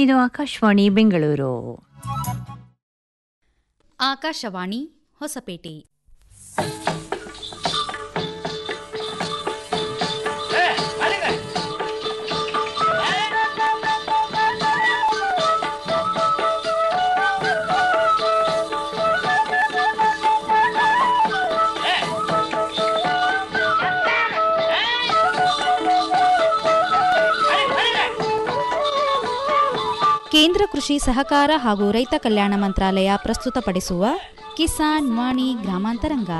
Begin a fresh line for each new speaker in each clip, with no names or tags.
ಇದು ಆಕಾಶವಾಣಿ ಬೆಂಗಳೂರು
ಆಕಾಶವಾಣಿ ಹೊಸಪೇಟೆ ಕೇಂದ್ರ ಕೃಷಿ ಸಹಕಾರ ಹಾಗೂ ರೈತ ಕಲ್ಯಾಣ ಮಂತ್ರಾಲಯ ಪ್ರಸ್ತುತಪಡಿಸುವ ಕಿಸಾನ್ ವಾಣಿ ಗ್ರಾಮಾಂತರಂಗ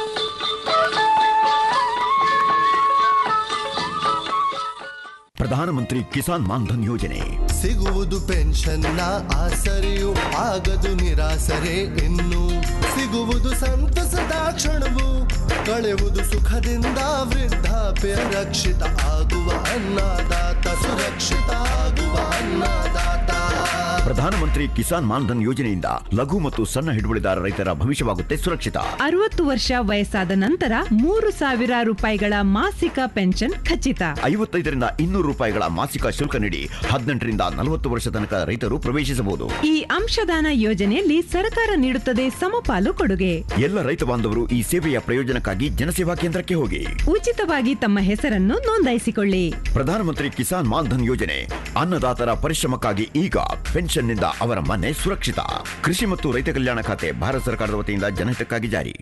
ಪ್ರಧಾನಮಂತ್ರಿ ಕಿಸಾನ್ ಮಾನ್ಧನ್ ಯೋಜನೆ
ಸಿಗುವುದು ಪೆನ್ಷನ್ನ ಆಸರೆಯು ಆಗದು ನಿರಾಸರೆ ಇನ್ನು ಸಿಗುವುದು ಸಂತಸದ ಕ್ಷಣವು ಕಳೆವುದು ಸುಖದಿಂದ ವೃದ್ಧಾಪ್ಯ ರಕ್ಷಿತ ಆಗುವ ಅನ್ನದಾತ ಸುರಕ್ಷಿತ ಆಗುವ ಅನ್ನದಾತ
ಪ್ರಧಾನಮಂತ್ರಿ ಕಿಸಾನ್ ಮಾನ್ಧನ್ ಯೋಜನೆಯಿಂದ ಲಘು ಮತ್ತು ಸಣ್ಣ ಹಿಡುವಳಿದಾರ ರೈತರ ಭವಿಷ್ಯವಾಗುತ್ತೆ ಸುರಕ್ಷಿತ
ಅರವತ್ತು ವರ್ಷ ವಯಸ್ಸಾದ ನಂತರ ಮೂರು ಸಾವಿರ ರೂಪಾಯಿಗಳ ಮಾಸಿಕ ಪೆನ್ಷನ್ ಖಚಿತ
ಐವತ್ತೈದರಿಂದ ಇನ್ನೂರು ರೂಪಾಯಿಗಳ ಮಾಸಿಕ ಶುಲ್ಕ ನೀಡಿ ಹದಿನೆಂಟರಿಂದ ನಲವತ್ತು ವರ್ಷ ತನಕ ರೈತರು ಪ್ರವೇಶಿಸಬಹುದು
ಈ ಅಂಶದಾನ ಯೋಜನೆಯಲ್ಲಿ ಸರ್ಕಾರ ನೀಡುತ್ತದೆ ಸಮಪಾಲು ಕೊಡುಗೆ
ಎಲ್ಲ ರೈತ ಬಾಂಧವರು ಈ ಸೇವೆಯ ಪ್ರಯೋಜನಕ್ಕಾಗಿ ಜನಸೇವಾ ಕೇಂದ್ರಕ್ಕೆ ಹೋಗಿ
ಉಚಿತವಾಗಿ ತಮ್ಮ ಹೆಸರನ್ನು ನೋಂದಾಯಿಸಿಕೊಳ್ಳಿ
ಪ್ರಧಾನಮಂತ್ರಿ ಕಿಸಾನ್ ಮಾನ್ಧನ್ ಯೋಜನೆ ಅನ್ನದಾತರ ಪರಿಶ್ರಮಕ್ಕಾಗಿ ಈಗ ಪೆನ್ಷನ್ನಿಂದ ಅವರ ಮನೆ ಸುರಕ್ಷಿತ ಕೃಷಿ ಮತ್ತು ರೈತ ಕಲ್ಯಾಣ ಖಾತೆ ಭಾರತ ಸರ್ಕಾರದ ವತಿಯಿಂದ ಜನಹಿತಕ್ಕಾಗಿ ಜಾರಿ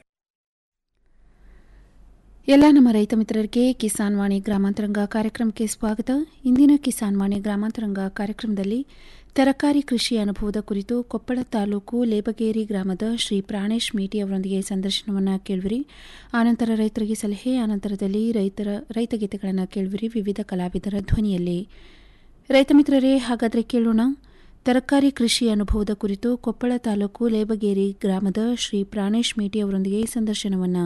ಎಲ್ಲ ನಮ್ಮ ರೈತ ಮಿತ್ರರಿಗೆ ಕಿಸಾನ್ ವಾಣಿ ಗ್ರಾಮಾಂತರಂಗ ಕಾರ್ಯಕ್ರಮಕ್ಕೆ ಸ್ವಾಗತ ಇಂದಿನ ಕಿಸಾನ್ ವಾಣಿ ಗ್ರಾಮಾಂತರಂಗ ಕಾರ್ಯಕ್ರಮದಲ್ಲಿ ತರಕಾರಿ ಕೃಷಿ ಅನುಭವದ ಕುರಿತು ಕೊಪ್ಪಳ ತಾಲೂಕು ಲೇಬಗೇರಿ ಗ್ರಾಮದ ಶ್ರೀ ಪ್ರಾಣೇಶ್ ಮೇಟಿ ಅವರೊಂದಿಗೆ ಸಂದರ್ಶನವನ್ನು ಕೇಳುವಿರಿ ಆನಂತರ ರೈತರಿಗೆ ಸಲಹೆ ಆನಂತರದಲ್ಲಿ ರೈತರ ರೈತಗೀತೆಗಳನ್ನು ಕೇಳುವಿರಿ ವಿವಿಧ ಕಲಾವಿದರ ಧ್ವನಿಯಲ್ಲಿ ರೈತ ಮಿತ್ರರೇ ಹಾಗಾದರೆ ಕೇಳೋಣ ತರಕಾರಿ ಕೃಷಿ ಅನುಭವದ ಕುರಿತು ಕೊಪ್ಪಳ ತಾಲೂಕು ಲೇಬಗೇರಿ ಗ್ರಾಮದ ಶ್ರೀ ಪ್ರಾಣೇಶ್ ಮೇಟಿ ಅವರೊಂದಿಗೆ ಸಂದರ್ಶನವನ್ನು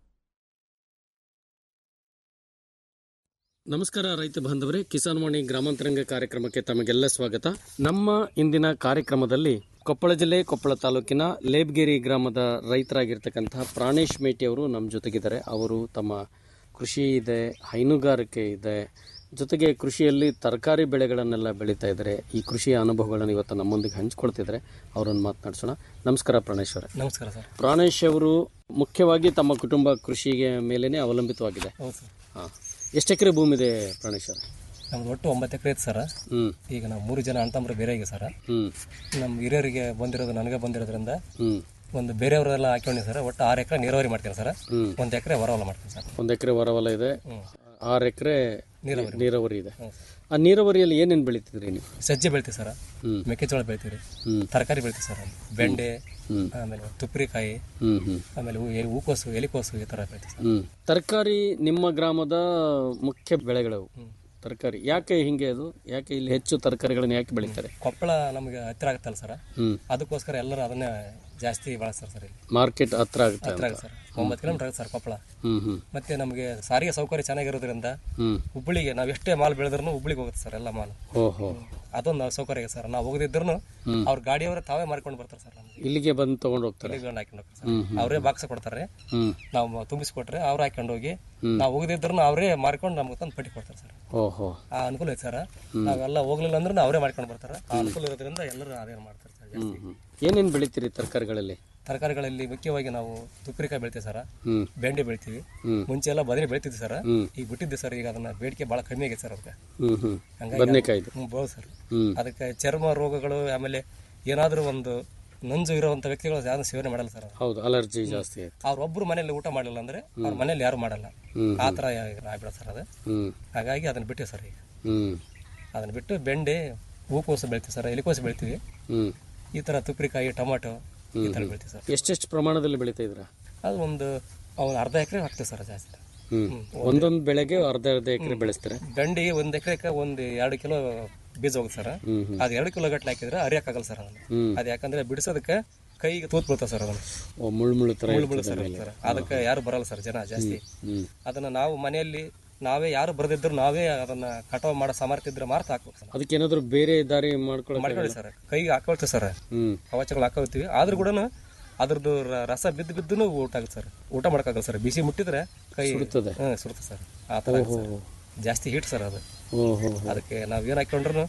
ನಮಸ್ಕಾರ ರೈತ ಬಾಂಧವರೇ ಕಿಸಾನ್ ವಾಣಿ ಗ್ರಾಮಾಂತರಂಗ ಕಾರ್ಯಕ್ರಮಕ್ಕೆ ತಮಗೆಲ್ಲ ಸ್ವಾಗತ ನಮ್ಮ ಇಂದಿನ ಕಾರ್ಯಕ್ರಮದಲ್ಲಿ ಕೊಪ್ಪಳ ಜಿಲ್ಲೆ ಕೊಪ್ಪಳ ತಾಲೂಕಿನ ಲೇಬ್ಗೇರಿ ಗ್ರಾಮದ ರೈತರಾಗಿರ್ತಕ್ಕಂತಹ ಪ್ರಾಣೇಶ್ ಮೇಟಿ ಅವರು ನಮ್ಮ ಜೊತೆಗಿದ್ದಾರೆ ಅವರು ತಮ್ಮ ಕೃಷಿ ಇದೆ ಹೈನುಗಾರಿಕೆ ಇದೆ ಜೊತೆಗೆ ಕೃಷಿಯಲ್ಲಿ ತರಕಾರಿ ಬೆಳೆಗಳನ್ನೆಲ್ಲ ಬೆಳೀತಾ ಇದ್ದಾರೆ ಈ ಕೃಷಿಯ ಅನುಭವಗಳನ್ನು ಇವತ್ತು ನಮ್ಮೊಂದಿಗೆ ಹಂಚಿಕೊಳ್ತಿದ್ದಾರೆ ಅವರನ್ನು ಮಾತನಾಡಿಸೋಣ ನಮಸ್ಕಾರ ಪ್ರಾಣೇಶ್ ಅವರೇ
ನಮಸ್ಕಾರ ಸರ್
ಪ್ರಾಣೇಶ್ ಅವರು ಮುಖ್ಯವಾಗಿ ತಮ್ಮ ಕುಟುಂಬ ಕೃಷಿಗೆ ಮೇಲೇನೆ ಅವಲಂಬಿತವಾಗಿದೆ
ಹೌದು ಸರ್
ಹಾಂ ಎಷ್ಟು ಎಕರೆ ಭೂಮಿ ಇದೆ ಪ್ರಾಣೇಶ್ ಅವರೇ
ನಮ್ದು ಒಟ್ಟು ಒಂಬತ್ತು ಎಕರೆ ಐತೆ ಸರ್
ಹ್ಮ್
ಈಗ ನಾವು ಮೂರು ಜನ ಅಣ್ಣ ತಮ್ಮರು ಬೇರೆ ಈಗ ಸರ್
ಹ್ಮ್
ನಮ್ಮ ಹಿರಿಯರಿಗೆ ಬಂದಿರೋದು ನನಗೆ ಬಂದಿರೋದ್ರಿಂದ
ಹ್ಮ್
ಒಂದು ಬೇರೆಯವರೆಲ್ಲ ಹಾಕೊಂಡಿ ಸರ್ ಒಟ್ಟು ಆರು ಎಕರೆ ನೀರಾವರಿ ಮಾಡ್ತೀನಿ ಸರ್
ಹ್ಮ್.
ಒಂದು ಎಕರೆ ಹೊರವಲ್ಲ ಮಾಡ್ತೀನಿ ಸರ್
ಒಂದ್ ಎಕರೆ ಹೊರವಲ ಇದೆ ಆರು ಎಕರೆ
ನೀರಾವರಿ.
ನೀರಾವರಿ ಇದೆ ಆ ನೀರಾವರಿಯಲ್ಲಿ ಏನೇನ್ ಬೆಳಿತಿದ್ರಿ ನೀವು
ಸಜ್ಜೆ ಬೆಳಿತೀವಿ ಸರ್
ಹ್ಮ್.
ಮೆಕ್ಕೆಜೋಳ ಬೆಳಿತೀವಿ
ಹ್ಮ್.
ತರಕಾರಿ ಬೆಳಿತೀವಿ ಸರ್ ಬೆಂಡೆ
ಹ್ಮ್.
ಆಮೇಲೆ ತುಪ್ರಿಕಾಯಿ
ಹ್ಮ್ ಹ್ಮ್
ಆಮೇಲೆ ಹೂ- ಎಲೆ- ಹೂಕೋಸು ಎಲಿಕೋಸು ಈ ಥರ ಬೆಳಿತೀವಿ ಸರ್
ಹ್ಮ್ ತರಕಾರಿ ನಿಮ್ಮ ಗ್ರಾಮದ ಮುಖ್ಯ ಬೆಳೆಗಳವು ತರಕಾರಿ ಯಾಕೆ ಹಿಂಗೆ ಅದು ಯಾಕೆ ಇಲ್ಲಿ ಹೆಚ್ಚು ತರಕಾರಿಗಳನ್ನ ಯಾಕೆ ಬೆಳೀತಾರೆ
ಕೊಪ್ಪಳ ನಮಗೆ ಹತ್ತಿರ ಆಗುತ್ತಲ್ಲ ಸರ್
ಹ್ಮ್
ಅದಕ್ಕೋಸ್ಕರ ಎಲ್ಲರೂ ಅದನ್ನೇ ಜಾಸ್ತಿ ಬಳಸ್ತಾರೆ ಸರ್ ಇಲ್ಲಿ
ಮಾರ್ಕೆಟ್ ಹತ್ರ ಆಗುತ್ತೆ
ಹತ್ತಿರ
ಅಂತ
ಆಗುತ್ತೆ ಸರ್ ಒಂಬತ್ತು ಕಿಲೋಮೀಟರ್ ಆಗುತ್ತೆ ಸರ್ ಕೊಪ್ಪಳ
ಹ್ಮ್ ಹ್ಮ್
ಮತ್ತೆ ನಮಗೆ ಸಾರಿಗೆ ಸೌಕರ್ಯ ಚೆನ್ನಾಗಿರೋದ್ರಿಂದ
ಹ್ಮ್
ಹುಬ್ಬಳ್ಳಿಗೆ ನಾವು ಎಷ್ಟೇ ಮಾಲ್ ಬೆಳೆದ್ರೂ ಹುಬ್ಬಳ್ಳಿಗೆ ಹೋಗುತ್ತೆ ಸರ್ ಎಲ್ಲ ಮಾಲ್
ಓಹೋ
ಅದೊಂದು ಸೌಕರ್ಯ ಇದೆ ಸರ್ ನಾವು ಹೋಗದಿದ್ರು ಅವ್ರ ಗಾಡಿಯವರು ತಾವೇ ಮಾರ್ಕೊಂಡು ಬರ್ತಾರೆ ಸರ್ ನಮ್ಗೆ
ಇಲ್ಲಿಗೆ ಬಂದು ತಗೊಂಡು ಹೋಗ್ತಾರೆ
ಇಲ್ಲಿಗೆ ಹಾಕೊಂಡು ಹೋಗ್ತಾರೆ ಸರ್ ಅವರೇ ಬಾಕ್ಸ್ ಕೊಡ್ತಾರೆ
ಹ್ಮ್
ನಾವು ತುಂಬಿಸ್ಕೊಟ್ರೆ ಅವ್ರು ಹಾಕೊಂಡು ಹೋಗಿ ನಾವು ಹೋಗದಿದ್ರು ಅವರೇ ಮಾರ್ಕೊಂಡು ನಮ್ಗೆ ತಂದು ಪಟ್ಟಿ ಕೊಡ್ತಾರೆ ಸರ್
ಓಹೋ
ಆ ಅನುಕೂಲ ಐತೆ ಸರ್ ನಾವೆಲ್ಲ ಹೋಗ್ಲಿಲ್ಲ ಅಂದ್ರೆ ಅವರೇ ಮಾಡ್ಕೊಂಡು ಬರ್ತಾರೆ ಆ ಅನುಕೂಲ ಇರೋದ್ರಿಂದ ಎಲ್ಲರೂ ಅದೇನು ಮಾಡ್ತಾರೆ ಸರ್ ಜಾಸ್ತಿ.
ಹ್ಮ್ ಹ್ಮ್ ಏನೇನ್ ಬೆಳಿತೀರಿ ತರಕಾರಿಗಳಲ್ಲಿ
ತರಕಾರಿಗಳಲ್ಲಿ ಮುಖ್ಯವಾಗಿ ನಾವು ತುಪ್ರಿಕಾಯಿ ಬೆಳಿತೀವಿ ಸರ್
ಹ್ಮ್
ಬೆಂಡೆ ಬೆಳಿತೀವಿ
ಹ್ಮ್.
ಮುಂಚೆ ಎಲ್ಲ ಬದನೆ ಬೆಳಿತಿದ್ವಿ ಸರ್
ಹ್ಮ್.
ಈಗ ಬಿಟ್ಟಿದ್ದೆ ಸರ್ ಈಗ ಅದನ್ನ ಬೇಡಿಕೆ ಭಾಳ ಕಮ್ಮಿ ಆಗೈತೆ ಸರ್ ಅದಕ್ಕೆ
ಹ್ಮ್ ಹ್ಮ್
ಹಂಗಾಗಿ
ಬದನೆಕಾಯ್ದು
ಹ್ಮ್, ಬೋದು ಸರ್
ಹ್ಮ್
ಅದಕ್ಕೆ ಚರ್ಮ ರೋಗಗಳು ಆಮೇಲೆ ಏನಾದರೂ ಒಂದು ನಂಜು ಇರುವಂತ ವ್ಯಕ್ತಿಗಳು ಯಾರು ಸೇವನೆ ಮಾಡಲ್ಲ ಸರ್
ಹೌದು ಅಲರ್ಜಿ ಜಾಸ್ತಿ ಆಯ್ತು
ಅವ್ರೊಬ್ರು ಮನೇಲಿ ಊಟ ಮಾಡಲಿಲ್ಲ ಅಂದ್ರೆ ಅವ್ರ ಮನೇಲಿ ಯಾರು ಮಾಡಲ್ಲ
ಹ್ಮ್.
ಆ ಥರ ಆಗ್ಬಿಡ ಸರ್ ಅದು
ಹ್ಮ್
ಹಾಗಾಗಿ ಅದನ್ನ ಬಿಟ್ಟಿವಿ ಸರ್ ಈಗ
ಹ್ಮ್
ಅದನ್ನ ಬಿಟ್ಟು ಬೆಂಡೆ ಹೂಕೋಸು ಬೆಳಿತೀವಿ ಸರ್ ಎಲಿಕೋಸು ಬೆಳಿತೀವಿ
ಹ್ಮ್
ಈ ಥರ ತುಪ್ರಿಕಾಯಿ ಟೊಮಾಟೊ ಈ ಥರ ಬೆಳಿತೀವಿ ಸರ್
ಎಷ್ಟೆಷ್ಟು ಪ್ರಮಾಣದಲ್ಲಿ ಬೆಳಿತಾ ಇದ್ರ
ಅದು ಒಂದು ಅವ್ನು ಅರ್ಧ ಎಕರೆ ಹಾಕ್ತೀವಿ ಸರ್ ಜಾಸ್ತಿ
ಹ್ಮ್ ಒಂದೊಂದು ಬೆಳೆಗೆ ಅರ್ಧ ಅರ್ಧ ಎಕರೆ ಬೆಳೆಸ್ತಾರೆ
ಬೆಂಡಿ ಒಂದು ಎಕರೆಗೆ ಒಂದು ಎರಡು ಕಿಲೋ ಬೀಜ ಹೋಗುತ್ತೆ ಸರ್
ಹ್ಮ್ ಹ್ಮ್
ಅದು ಎರಡು ಕಿಲೋ ಗಟ್ಟಲೆ ಹಾಕಿದ್ರೆ ಅರಿಯಕ್ಕಾಗಲ್ಲ ಸರ್ ಅದನ್ನ
ಹ್ಮ್
ಅದು ಯಾಕಂದ್ರೆ ಬಿಡಿಸೋದಕ್ಕೆ ಕೈಗೆ ತೂತ್ ಬೀಳ್ತಾವೆ ಸರ್ ಅದನ್ನು
ಓ ಮುಳ್ಳು ಮುಳ್ಳು ತರ
ಮುಳ್ಳು ಮುಳ್ಳು
ಇರ್ತದೆ
ಸರ್
ಮೇಲೆ.
ಸರ್ ಅದಕ್ಕೆ ಯಾರು ಬರಲ್ಲ ಸರ್ ಜನ ಜಾಸ್ತಿ
ಹ್ಮ್
ಅದನ್ನ ನಾವು ಮನೆಯಲ್ಲಿ ನಾವೇ ಯಾರು ಬರದಿದ್ರು ನಾವೇ ಅದನ್ನ ಕಟಾವ್ ಮಾಡೋ ಸಾಮರ್ಥ್ಯ ಇದ್ರೆ ಮಾರ್ತಾ ಹಾಕ್ಬೇಕು ಸರ್
ಅದಕ್ಕೆ ಏನಾದ್ರು ಬೇರೆ ದಾರಿ ಮಾಡ್ಕೊಳ್ಳೋ
ಮಾಡ್ಕೊಳ್ಳಿ ಸರ್ ಕೈಗೆ ಹಾಕೊಳ್ತೀವಿ ಸರ್
ಹ್ಮ್
ಕವಚಗಳು ಹಾಕೋತೀವಿ ಆದ್ರೂ ಕೂಡ ಅದ್ರದ್ದು ರ- ರಸ ಬಿದ್ದು ಬಿದ್ದು ಊಟ ಆಗುತ್ತೆ ಸರ್ ಊಟ ಮಾಡೋಕ್ಕಾಗಲ್ಲ ಸರ್ ಬಿಸಿ ಮುಟ್ಟಿದ್ರೆ ಕೈ
ಸುಡುತ್ತದೆ.
ಹ್ಮ್ ಸುಡುತ್ತೆ ಸರ್ ಆ ಥರ ಆಗುತ್ತೆ ಸರ್. ಜಾಸ್ತಿ ಹೀಟ್ ಸರ್ ಅದು
ಓಹೋ
ಅದಕ್ಕೆ ನಾವ್ ಏನ್ ಹಾಕೊಂಡ್ರು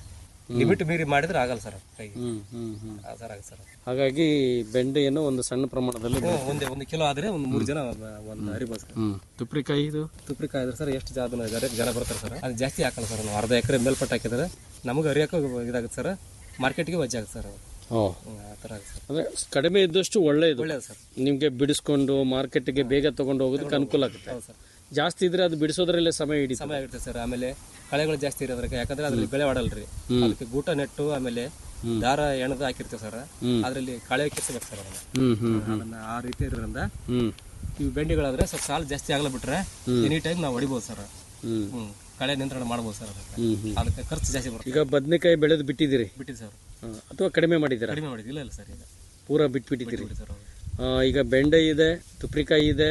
ಲಿಮಿಟ್ ಮೀರಿ ಮಾಡಿದ್ರೆ ಆಗಲ್ಲ ಸರ್ ಕೈಗೆ
ಹ್ಮ್ ಹ್ಮ್ ಹ್ಮ್
ಆ ಥರ ಆಗುತ್ತೆ ಸರ್
ಹಾಗಾಗಿ ಬೆಂಡೆಯನ್ನು ಒಂದು ಸಣ್ಣ ಪ್ರಮಾಣದಲ್ಲಿ
ಹ್ಮ್, ಒಂದೇ ಒಂದು ಕಿಲೋ ಆದ್ರೆ ಒಂದು ಮೂರು ಜನ ಒಂದು ಹರಿಬೋದು ಸರ್
ಹ್ಮ್ ತುಪ್ರಿಕಾಯಿ ಇದು
ತುಪ್ರಿಕಾಯಿ ಆದ್ರೆ ಸರ್ ಎಷ್ಟು ಜನ ಜನ ಜನ ಬರ್ತಾರೆ ಸರ್ ಅದು ಜಾಸ್ತಿ ಹಾಕಲ್ಲ ಸರ್ ನಾವು ಅರ್ಧ ಎಕರೆ ಮೇಲ್ಪಟ್ಟು ಹಾಕಿದ್ರೆ ನಮಗೆ ಹರಿಯೋಕೆ ಇದಾಗುತ್ತೆ ಸರ್ ಮಾರ್ಕೆಟ್ಗೆ ವಜ್ಜೆ ಆಗುತ್ತೆ ಸರ್ ಅದು.
ಓ
ಹ್ಮ್, ಆ ಥರ ಆಗುತ್ತೆ ಸರ್
ಅಂದ್ರೆ ಕಡಿಮೆ ಇದ್ದಷ್ಟು ಒಳ್ಳೆಯದು
ಒಳ್ಳೇದು ಸರ್
ನಿಮ್ಗೆ ಬಿಡಿಸ್ಕೊಂಡು ಮಾರ್ಕೆಟ್ಗೆ ಬೇಗ ತಗೊಂಡು ಹೋಗೋದಕ್ಕೆ ಅನುಕೂಲ ಆಗುತ್ತೆ
ಹೌದು ಸರ್
ಜಾಸ್ತಿ ಇದ್ರೆ ಅದು ಬಿಡಿಸೋದ್ರಲ್ಲೇ ಸಮಯ ಹಿಡಿತು
ಸಮಯ ಆಗುತ್ತೆ ಸರ್ ಆಮೇಲೆ ಕಳೆಗಳು ಜಾಸ್ತಿ ಇರೋದ್ರಿಗೆ ಯಾಕಂದ್ರೆ ಅದ್ರಲ್ಲಿ ಬೆಳೆ ಮಾಡಲ್ರಿ ಅದಕ್ಕೆ ಗೂಟ ನೆಟ್ಟು ಆಮೇಲೆ ದಾರ ಎಣದು ಹಾಕಿರ್ತೀವಿ ಸರ್ ಅದರಲ್ಲಿ ಕಳೆ ಕಿಸ್ಬೇಕು ಸರ್ ಅದನ್ನ
ಹ್ಮ್ ಹ್ಮ್
ಅದನ್ನ ಆ ರೀತಿ ಇರೋದ್ರಿಂದ
ಹ್ಮ್
ಇವು ಬೆಂಡೆಗಳಾದ್ರೆ ಸ್ವಲ್ಪ ಸಾಲು ಜಾಸ್ತಿ ಆಗಲ್ಲ ಬಿಟ್ರೆ ಎನಿ ಟೈಮ್ ನಾವು ಹೊಡಿಬೋದು ಸರ್
ಹ್ಮ್
ಹ್ಮ್ ಕಳೆ ನಿಯಂತ್ರಣ ಮಾಡ್ಬೋದು ಸರ್ ಅದಕ್ಕೆ
ಹ್ಮ್ ಹ್ಮ್
ಅದಕ್ಕೆ ಖರ್ಚು ಜಾಸ್ತಿ ಬರುತ್ತೆ
ಈಗ ಬದನೆಕಾಯಿ ಬೆಳೆದು ಬಿಟ್ಟಿದ್ದೀರಿ
ಬಿಟ್ಟಿದೆ ಸರ್
ಆ, ಅಥವಾ ಕಡಿಮೆ ಮಾಡಿದ್ದೀರಾ
ಕಡಿಮೆ ಮಾಡಿದ್ದು ಇಲ್ಲ ಇಲ್ಲ ಸರ್ ಈಗ
ಪೂರಾ ಬಿಟ್ಬಿಟ್ಟಿದ್ದೀರಿ
ಬಿಡಿ ಸರ್ ಹೌದು.
ಆ, ಈಗ ಬೆಂಡೆ ಇದೆ ತುಪ್ರಿಕಾಯಿ ಇದೆ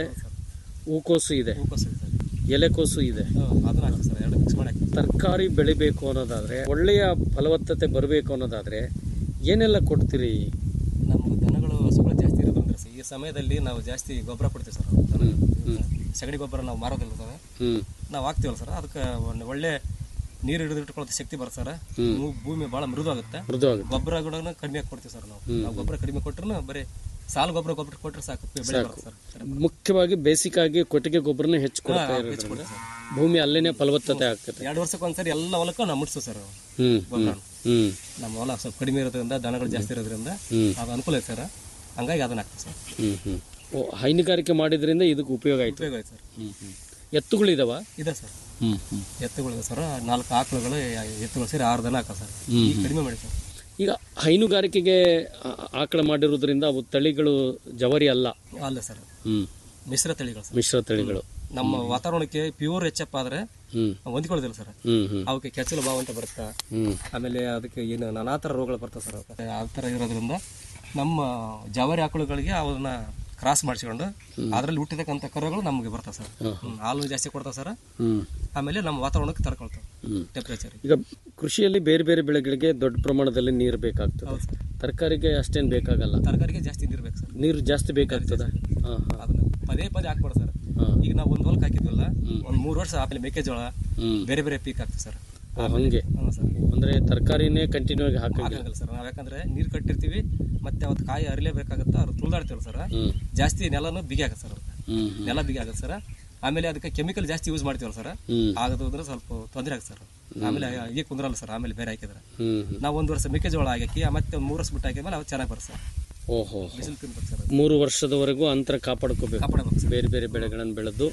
ಹೂಕೋಸು ಇದೆ
ಹೂಕೋಸು ಇದೆ ಸರ್
ಎಲೆಕೋಸು ಇದೆ
ಹ್ಮ್, ಅದನ್ನ ಹಾಕ್ತೀವಿ ಸರ್ ಎರಡು ಮಿಕ್ಸ್ ಮಾಡಿ ಹಾಕ್ತೀವಿ
ತರಕಾರಿ ಬೆಳಿಬೇಕು ಅನ್ನೋದಾದ್ರೆ ಒಳ್ಳೆಯ ಫಲವತ್ತತೆ ಬರಬೇಕು ಅನ್ನೋದಾದ್ರೆ ಏನೆಲ್ಲ ಕೊಡ್ತೀರಿ
ನಮ್ಮ ದನಗಳು ಹಸುಗಳು ಜಾಸ್ತಿ ಇರೋದ್ರಿಂದ ಸರ್ ಈ ಸಮಯದಲ್ಲಿ ನಾವು ಜಾಸ್ತಿ ಗೊಬ್ಬರ ಕೊಡ್ತೀವಿ ಸರ್ ದನಗಳು. ಸಗಣಿ ಗೊಬ್ಬರ ನಾವು ಮಾರೋದಿಲ್ಲ ಸರ್
ಹ್ಮ್
ನಾವು ಹಾಕ್ತೀವಲ್ಲ ಸರ್ ಅದಕ್ಕೆ ಒಂದು ಒಳ್ಳೆ ನೀರು ಹಿಡಿದು ಇಟ್ಕೊಳ್ಳೋ ಶಕ್ತಿ ಬರುತ್ತೆ ಸರ್ ಭೂ- ಭೂಮಿ ಭಾಳ ಮೃದು ಆಗುತ್ತೆ
ಮೃದು ಆಗುತ್ತೆ
ಗೊಬ್ಬರ ಕೂಡ ಕಡಿಮೆ ಕೊಡ್ತೀವಿ ಸರ್ ನಾವು ನಾವು ಗೊಬ್ಬರ ಕಡಿಮೆ ಕೊಟ್ಟರು ಬರೀ ಸಾಲು ಗೊಬ್ಬರ ಗೊಬ್ಬರ ಕೊಟ್ಟರೆ ಸಾಕು ಬೆಳೆ ಬರುತ್ತೆ ಸರ್
ಮುಖ್ಯವಾಗಿ ಬೇಸಿಕ್ ಆಗಿ ಕೊಟ್ಟಿಗೆ ಗೊಬ್ಬರನೇ ಹೆಚ್ಚು ಕೊಡ್ತಾ ಇರೋದ್ರಿಂದ ಭೂಮಿ ಅಲ್ಲೇನೆ ಫಲವತ್ತತೆ ಆಗ್ತದೆ
ಎರಡು ವರ್ಷಕ್ಕೆ ಒಂದ್ಸರಿ ಎಲ್ಲ ಹೊಲಕ್ಕೂ ನಾವು ಮುಟ್ಸು ಸರ್
ಹ್ಮ್
ಗೊಬ್ಬರ
ಹ್ಮ್
ನಮ್ಮ ಹೊಲ ಸ್ವಲ್ಪ ಕಡಿಮೆ ಇರೋದ್ರಿಂದ ದನಗಳು ಜಾಸ್ತಿ ಇರೋದ್ರಿಂದ ಅದು ಅನುಕೂಲ ಐತೆ ಸರ್ ಹಂಗಾಗಿ ಅದನ್ನ ಹಾಕ್ತೀವಿ ಸರ್
ಹ್ಮ್ ಹ್ಮ್ ಓ ಹೈನುಗಾರಿಕೆ ಮಾಡಿದ್ರಿಂದ ಇದಕ್ಕೆ ಉಪಯೋಗ ಆಯ್ತು
ಉಪಯೋಗ ಐತೆ ಸರ್
ಹ್ಮ್ ಹ್ಮ್ ಎತ್ತುಗಳಿದಾವ
ಇದೆ ಸರ್
ಹ್ಮ್ ಹ್ಮ್
ಎತ್ತುಗಳು ಸರ್ ನಾಲ್ಕು ಆಕಳುಗಳು ಎತ್ತುಗಳು ಸೇರಿ ಆರು ದನ ಹಾಕ ಸರ್ ಈಗ ಕಡಿಮೆ ಮಾಡಿ ಸರ್
ಈಗ ಹೈನುಗಾರಿಕೆಗೆ ಆ- ಆಕಳ ಮಾಡಿರೋದ್ರಿಂದ ಅವು ತಳಿಗಳು ಜವರಿ ಅಲ್ಲ
ಅಲ್ಲ ಸರ್
ಹ್ಮ್
ಮಿಶ್ರ ತಳಿಗಳು ಸರ್
ಮಿಶ್ರ ತಳಿಗಳು
ನಮ್ಮ ವಾತಾವರಣಕ್ಕೆ ಪ್ಯೂರ್ ಎಚ್ಚಪ್ಪ ಆದ್ರೆ
ಹ್ಮ್
ಹೊಂದ್ಕೊಳ್ಳೋದಿಲ್ಲ ಸರ್
ಹ್ಮ್ ಹ್ಮ್
ಅವಕ್ಕೆ ಕೆಚ್ಚಲು ಬಾವು ಅಂತ ಬರುತ್ತೆ
ಹ್ಮ್
ಆಮೇಲೆ ಅದಕ್ಕೆ ಏನು ನಾನಾ ಥರ ರೋಗಗಳು ಬರ್ತವೆ ಸರ್ ಅದಕ್ಕೆ. ಆ ಥರ ಇರೋದ್ರಿಂದ ನಮ್ಮ ಜವಾರಿ ಆಕಳುಗಳಿಗೆ ಅವನ್ನ ಕ್ರಾಸ್ ಮಾಡಿಸ್ಕೊಂಡು ಅದರಲ್ಲಿ ಹುಟ್ಟಿದಕ್ಕಂಥ ಕರುಗಳು ನಮಗೆ ಬರ್ತವೆ ಸರ್ ಹ್ಮ್. ಹಾಲು ಜಾಸ್ತಿ ಕೊಡ್ತಾವೆ ಸರ್
ಹ್ಮ್
ಆಮೇಲೆ ನಮ್ಮ ವಾತಾವರಣಕ್ಕೆ ತಡ್ಕೊಳ್ತಾವೆ
ಹ್ಮ್.
ಟೆಂಪ್ರೇಚರ್
ಈಗ ಕೃಷಿಯಲ್ಲಿ ಬೇರೆ ಬೇರೆ ಬೆಳೆಗಳಿಗೆ ದೊಡ್ಡ ಪ್ರಮಾಣದಲ್ಲಿ ನೀರು ಬೇಕಾಗ್ತದೆ
ಹೌದು ಸರ್
ತರಕಾರಿಗೆ ಅಷ್ಟೇನು ಬೇಕಾಗಲ್ಲ
ತರಕಾರಿಗೆ ಜಾಸ್ತಿ ನೀರು ಬೇಕು ಸರ್
ನೀರು ಜಾಸ್ತಿ ಬೇಕಾಗ್ತದ ಹಾ ಹಾ
ಅದನ್ನ ಪದೇ ಪದೇ ಹಾಕ್ಬಾರ್ದು ಸರ್
ಹಾ.
ಈಗ ನಾವು ಒಂದು ಹೊಲಕ್ಕೆ ಹಾಕಿದ್ವಲ್ಲ ಒಂದು ಮೂರು ವರ್ಷ ಆಮೇಲೆ ಮೆಕ್ಕೆಜೋಳ
ಹ್ಮ್
ಬೇರೆ ಬೇರೆ ಪೀಕ್ ಹಾಕ್ತೀವಿ ಸರ್
ಓ, ಹಂಗೆ
ಹ್ಞೂ ಸರ್
ಅಂದ್ರೆ ತರಕಾರಿನೇ ಕಂಟಿನ್ಯೂ ಆಗಿ ಹಾಕಂಗಿಲ್ಲ
ಆಗಲ್ಲ ಸರ್ ನಾವು ಯಾಕಂದ್ರೆ ನೀರು ಕಟ್ಟಿರ್ತೀವಿ ಮತ್ತೆ ಅವತ್ತು ಕಾಯಿ ಹರಿಲೇಬೇಕಾಗತ್ತೆ ಅವ್ರು ತುಳಿದಾಡ್ತೀವಲ್ಲ ಸರ್
ಹ್ಮ್
ಜಾಸ್ತಿ ನೆಲನು ಬಿಗಿ ಆಗತ್ತೆ ಸರ್ ಅದಕ್ಕೆ
ಹ್ಮ್ ಹ್ಮ್
ನೆಲ ಬಿಗಿ ಆಗತ್ತೆ ಸರ್ ಆಮೇಲೆ ಅದಕ್ಕೆ ಕೆಮಿಕಲ್ ಜಾಸ್ತಿ ಯೂಸ್ ಮಾಡ್ತೀವಲ್ಲ ಸರ್
ಹ್ಮ್
ಆಗದು ಅಂದ್ರೆ ಸ್ವಲ್ಪ ತೊಂದರೆ ಆಗುತ್ತೆ ಸರ್ ಆಮೇಲೆ ಈಗ ಕುಂದ್ರಲ್ಲ ಸರ್ ಆಮೇಲೆ ಬೇರೆ ಹಾಕಿದ್ರೆ
ಹ್ಮ್ ಹ್ಮ್
ನಾವು ಒಂದು ವರ್ಷ ಮೆಕ್ಕೆಜೋಳ ಹಾಕಿ ಮತ್ತೆ ಒಂದು ಮೂರು ವರ್ಷ ಬಿಟ್ಟು ಹಾಕಿದ್ಮೇಲೆ ಅವು ಚೆನ್ನಾಗಿ ಬರುತ್ತೆ ಸರ್
ಓಹೋ
ಬಿಸಿಲು ತಿನ್ಬೇಕು ಸರ್
ಮೂರು ವರ್ಷದವರೆಗೂ ಅಂತರ ಕಾಪಾಡ್ಕೋಬೇಕು
ಕಾಪಾಡಬೇಕು ಸರ್
ಬೇರೆ ಬೇರೆ ಬೆಳೆಗಳನ್ನು ಬೆಳೆದು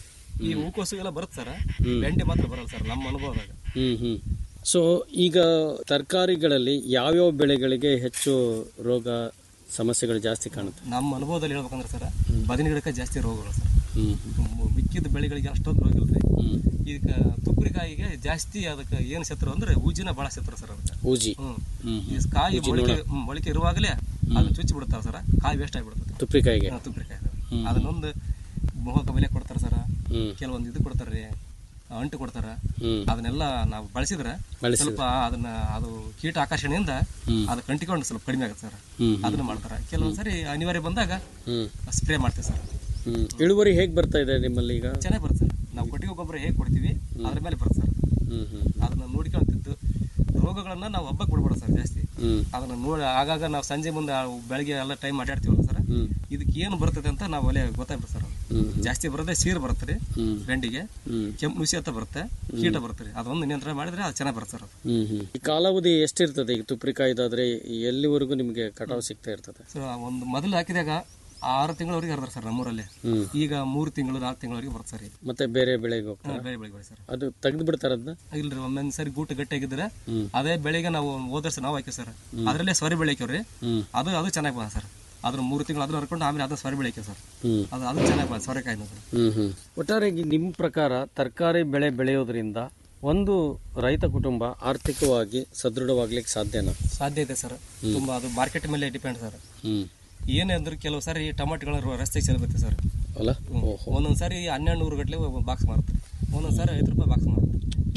ಈ ಹೂಕೋಸು ಎಲ್ಲ ಬರುತ್ತೆ ಸರ್ ಬೆಂಡೆ ಮಾತ್ರ ಬರಲ್ಲ ಸರ್ ನಮ್ಮ ಅನುಭವದಾಗ
ಹ್ಮ್ ಹ್ಮ್ ಸೊ ಈಗ ತರಕಾರಿಗಳಲ್ಲಿ ಯಾವ್ಯಾವ ಬೆಳೆಗಳಿಗೆ ಹೆಚ್ಚು ರೋಗ ಸಮಸ್ಯೆಗಳು ಜಾಸ್ತಿ ಕಾಣುತ್ತೆ
ನಮ್ಮ ಅನುಭವದಲ್ಲಿ ಹೇಳ್ಬೇಕಂದ್ರೆ ಸರ್ ಬದನೆ ಗಿಡಕ್ಕೆ ಜಾಸ್ತಿ ರೋಗಗಳು ಸರ್
ಹ್ಮ್
ಮ್- ಮಿಕ್ಕಿದ ಬೆಳೆಗಳಿಗೆ ಅಷ್ಟೊಂದು ರೋಗ ಇಲ್ರಿ
ಹ್ಮ್
ಇದಕ್ಕೆ ತುಪ್ಪರಿಕಾಯಿಗೆ ಜಾಸ್ತಿ ಅದಕ್ಕೆ ಏನು ಶತ್ರು ಅಂದ್ರೆ ಊಜಿನ ಭಾಳ ಶತ್ರು ಸರ್ ಅದಕ್ಕೆ
ಹೂಜಿ
ಹ್ಮ್
ಹ್ಮ್
ಈ ಕಾಯಿ ಮೊಳಕೆ ಹ್ಮ್, ಮೊಳಕೆ ಇರುವಾಗಲೇ ಅದನ್ನ ಚುಚ್ಚಿ ಬಿಡ್ತಾರೆ ಸರ್ ಕಾಯಿ ವೇಸ್ಟ್ ಆಗಿಬಿಡ್ತದೆ
ತುಪ್ರಿಕಾಯಿಗೆ
ತುಪ್ಪರಿಕಾಯಿ ಅದನ್ನೊಂದು ಮೊಹಕ ಬೆಲೆ ಕೊಡ್ತಾರೆ ಸರ್
ಹ್ಮ್
ಕೆಲವೊಂದು ಇದು ಕೊಡ್ತಾರೆ ರೀ ಅಂಟು ಕೊಡ್ತಾರ
ಹ್ಮ್
ಅದನ್ನೆಲ್ಲ ನಾವು ಬಳಸಿದ್ರೆ
ಬಳಸಿದ್ರೆ.
ಸ್ವಲ್ಪ ಅದನ್ನ ಅದು ಕೀಟ ಆಕರ್ಷಣೆಯಿಂದ ಅದು ಕಂಟಿಕೊಂಡು ಸ್ವಲ್ಪ ಕಡಿಮೆ ಆಗುತ್ತೆ ಸರ್
ಹ್ಮ್
ಅದನ್ನ ಮಾಡ್ತಾರೆ ಕೆಲವೊಂದ್ಸರಿ ಅನಿವಾರ್ಯ ಬಂದಾಗ
ಹ್ಮ್
ಸ್ಪ್ರೇ ಮಾಡ್ತೀವಿ ಸರ್
ಹ್ಮ್ ಇಳುವರಿ ಹೇಗೆ ಬರ್ತಾ ಇದೆ ನಿಮ್ಮಲ್ಲಿ ಈಗ
ಚೆನ್ನಾಗಿ ಬರುತ್ತೆ ಸರ್ ನಾವು ಕೊಟ್ಟಿಗೆ ಗೊಬ್ಬರ ಹೇಗೆ ಕೊಡ್ತೀವಿ ಅದ್ರ ಮೇಲೆ ಬರುತ್ತೆ ಸರ್
ಹ್ಮ್ ಹ್ಮ್
ಅದನ್ನ ನೋಡ್ಕೊಂತಿದ್ದು ರೋಗಗಳನ್ನ ನಾವು ಹಬ್ಬಕ್ಕೆ ಬಿಡ್ಬೇಡ ಸರ್ ಜಾಸ್ತಿ
ಹ್ಮ್
ಅದನ್ನ ನೋಡಿ ಆಗಾಗ ನಾವು ಸಂಜೆ ಮುಂದೆ ಆ ಬೆಳಗ್ಗೆ ಎಲ್ಲ ಟೈಮ್ ಅಡ್ಡಾಡ್ತೀವಲ್ಲ ಸರ್
ಹ್ಮ್
ಇದಕ್ಕೆ ಏನು ಬರ್ತದೆ ಅಂತ ನಾವು ಒಲೆ ಗೊತ್ತಾಗ್ತದೆ ಸರ್ ಅದು.
ಹ್ಮ್
ಜಾಸ್ತಿ ಬರೋದೇ ಸೀರು ಬರುತ್ತೆ ರೀ
ಹ್ಮ್
ಬೆಂಡಿಗೆ
ಹ್ಮ್
ಕೆಂಪು ನುಸಿ ಅಂತ ಬರುತ್ತೆ ಕೀಟ ಬರುತ್ತೆ ರೀ ಅದೊಂದು ನಿಯಂತ್ರಣ ಮಾಡಿದ್ರೆ ಅದು ಚೆನ್ನಾಗಿ ಬರುತ್ತೆ ಸರ್ ಅದು
ಹ್ಮ್ ಹ್ಮ್ ಈ ಕಾಲಾವಧಿ ಎಷ್ಟಿರ್ತದೆ ಈಗ ತುಪ್ರಿಕಾಯ್ದಾದ್ರೆ ಎಲ್ಲಿವರೆಗೂ ನಿಮಗೆ ಕಟಾವು ಸಿಗ್ತಾ ಇರ್ತದೆ
ಸೊ ಒಂದು ಮೊದಲು ಹಾಕಿದಾಗ ಆರು ತಿಂಗಳವರೆಗೆ ಹರಿದಾರೆ ಸರ್ ನಮ್ಮೂರಲ್ಲಿ
ಹ್ಮ್
ಈಗ ಮೂರು ತಿಂಗಳು ನಾಲ್ಕು ತಿಂಗಳವರೆಗೆ ಬರುತ್ತೆ ಸರ್ ಈಗ
ಮತ್ತೆ ಬೇರೆ ಬೆಳೆಗೆ ಹೋಗ್ತಾರೆ
ಬೇರೆ ಬೆಳೆ ಬೆಳೆ ಸರ್
ಅದು ತೆಗೆದು ಬಿಡ್ತಾರ ಅದನ್ನ
ಇಲ್ರಿ ಒಮ್ಮೆ ಸರಿ ಗೂಟ ಗಟ್ಟಿಯಾಗಿದ್ರೆ
ಹ್ಮ್.
ಅದೇ ಬೆಳೆಗೆ ನಾವು ಹೋದ ವರ್ಷ ನಾವು ಹಾಕಿ ಸರ್ ಅದರಲ್ಲೇ ಸ್ವರಿ ಬೆಳೆ ಹಾಕ್ಯವ್ರಿ
ಹ್ಮ್
ಅದು ಅದು ಚೆನ್ನಾಗಿ ಬಂದ ಸರ್ ಅದ್ರ ಮೂರು ತಿಂಗಳು ಅದನ್ನ ಹರ್ಕೊಂಡು ಆಮೇಲೆ ಅದನ್ನ ಸ್ವರಿ ಬೆಳೆ ಹಾಕ್ಯ ಸರ್
ಹ್ಮ್
ಅದು ಅದು ಚೆನ್ನಾಗಿ ಬಂದ ಸೊರೆಕಾಯಿ ಅನ್ನೋದು
ಹ್ಮ್ ಹ್ಮ್ ಒಟ್ಟಾರೆಯಾಗಿ ನಿಮ್ಮ ಪ್ರಕಾರ ತರಕಾರಿ ಬೆಳೆ ಬೆಳೆಯೋದ್ರಿಂದ ಒಂದು ರೈತ ಕುಟುಂಬ ಆರ್ಥಿಕವಾಗಿ ಸದೃಢವಾಗ್ಲಿಕ್ಕೆ ಸಾಧ್ಯನಾ
ಸಾಧ್ಯ ಇದೆ ಸರ್ ತುಂಬಾ ಅದು ಮಾರ್ಕೆಟ್ ಮೇಲೆ ಡಿಪೆಂಡ್ ಸರ್
ಹ್ಮ್
ಏನೇ ಅಂದ್ರೆ ಕೆಲವು ಸಾರಿ ಟೊಮಾಟೊಗಳ ರಸ್ತೆಗೆ ಚೆಲ್ಬೇಕು ಸರ್
ಅಲ್ಲ ಓಹೋ
ಒಂದೊಂದು ಸಾರಿ ಹನ್ನೆರಡು ನೂರು ಗಟ್ಟಲೆ ಬಾಕ್ಸ್ ಮಾರುತ್ತೆ ಒಂದೊಂದು ಸಾರಿ ಐದು ರೂಪಾಯಿ ಬಾಕ್ಸ್ ಮಾರುತ್ತೆ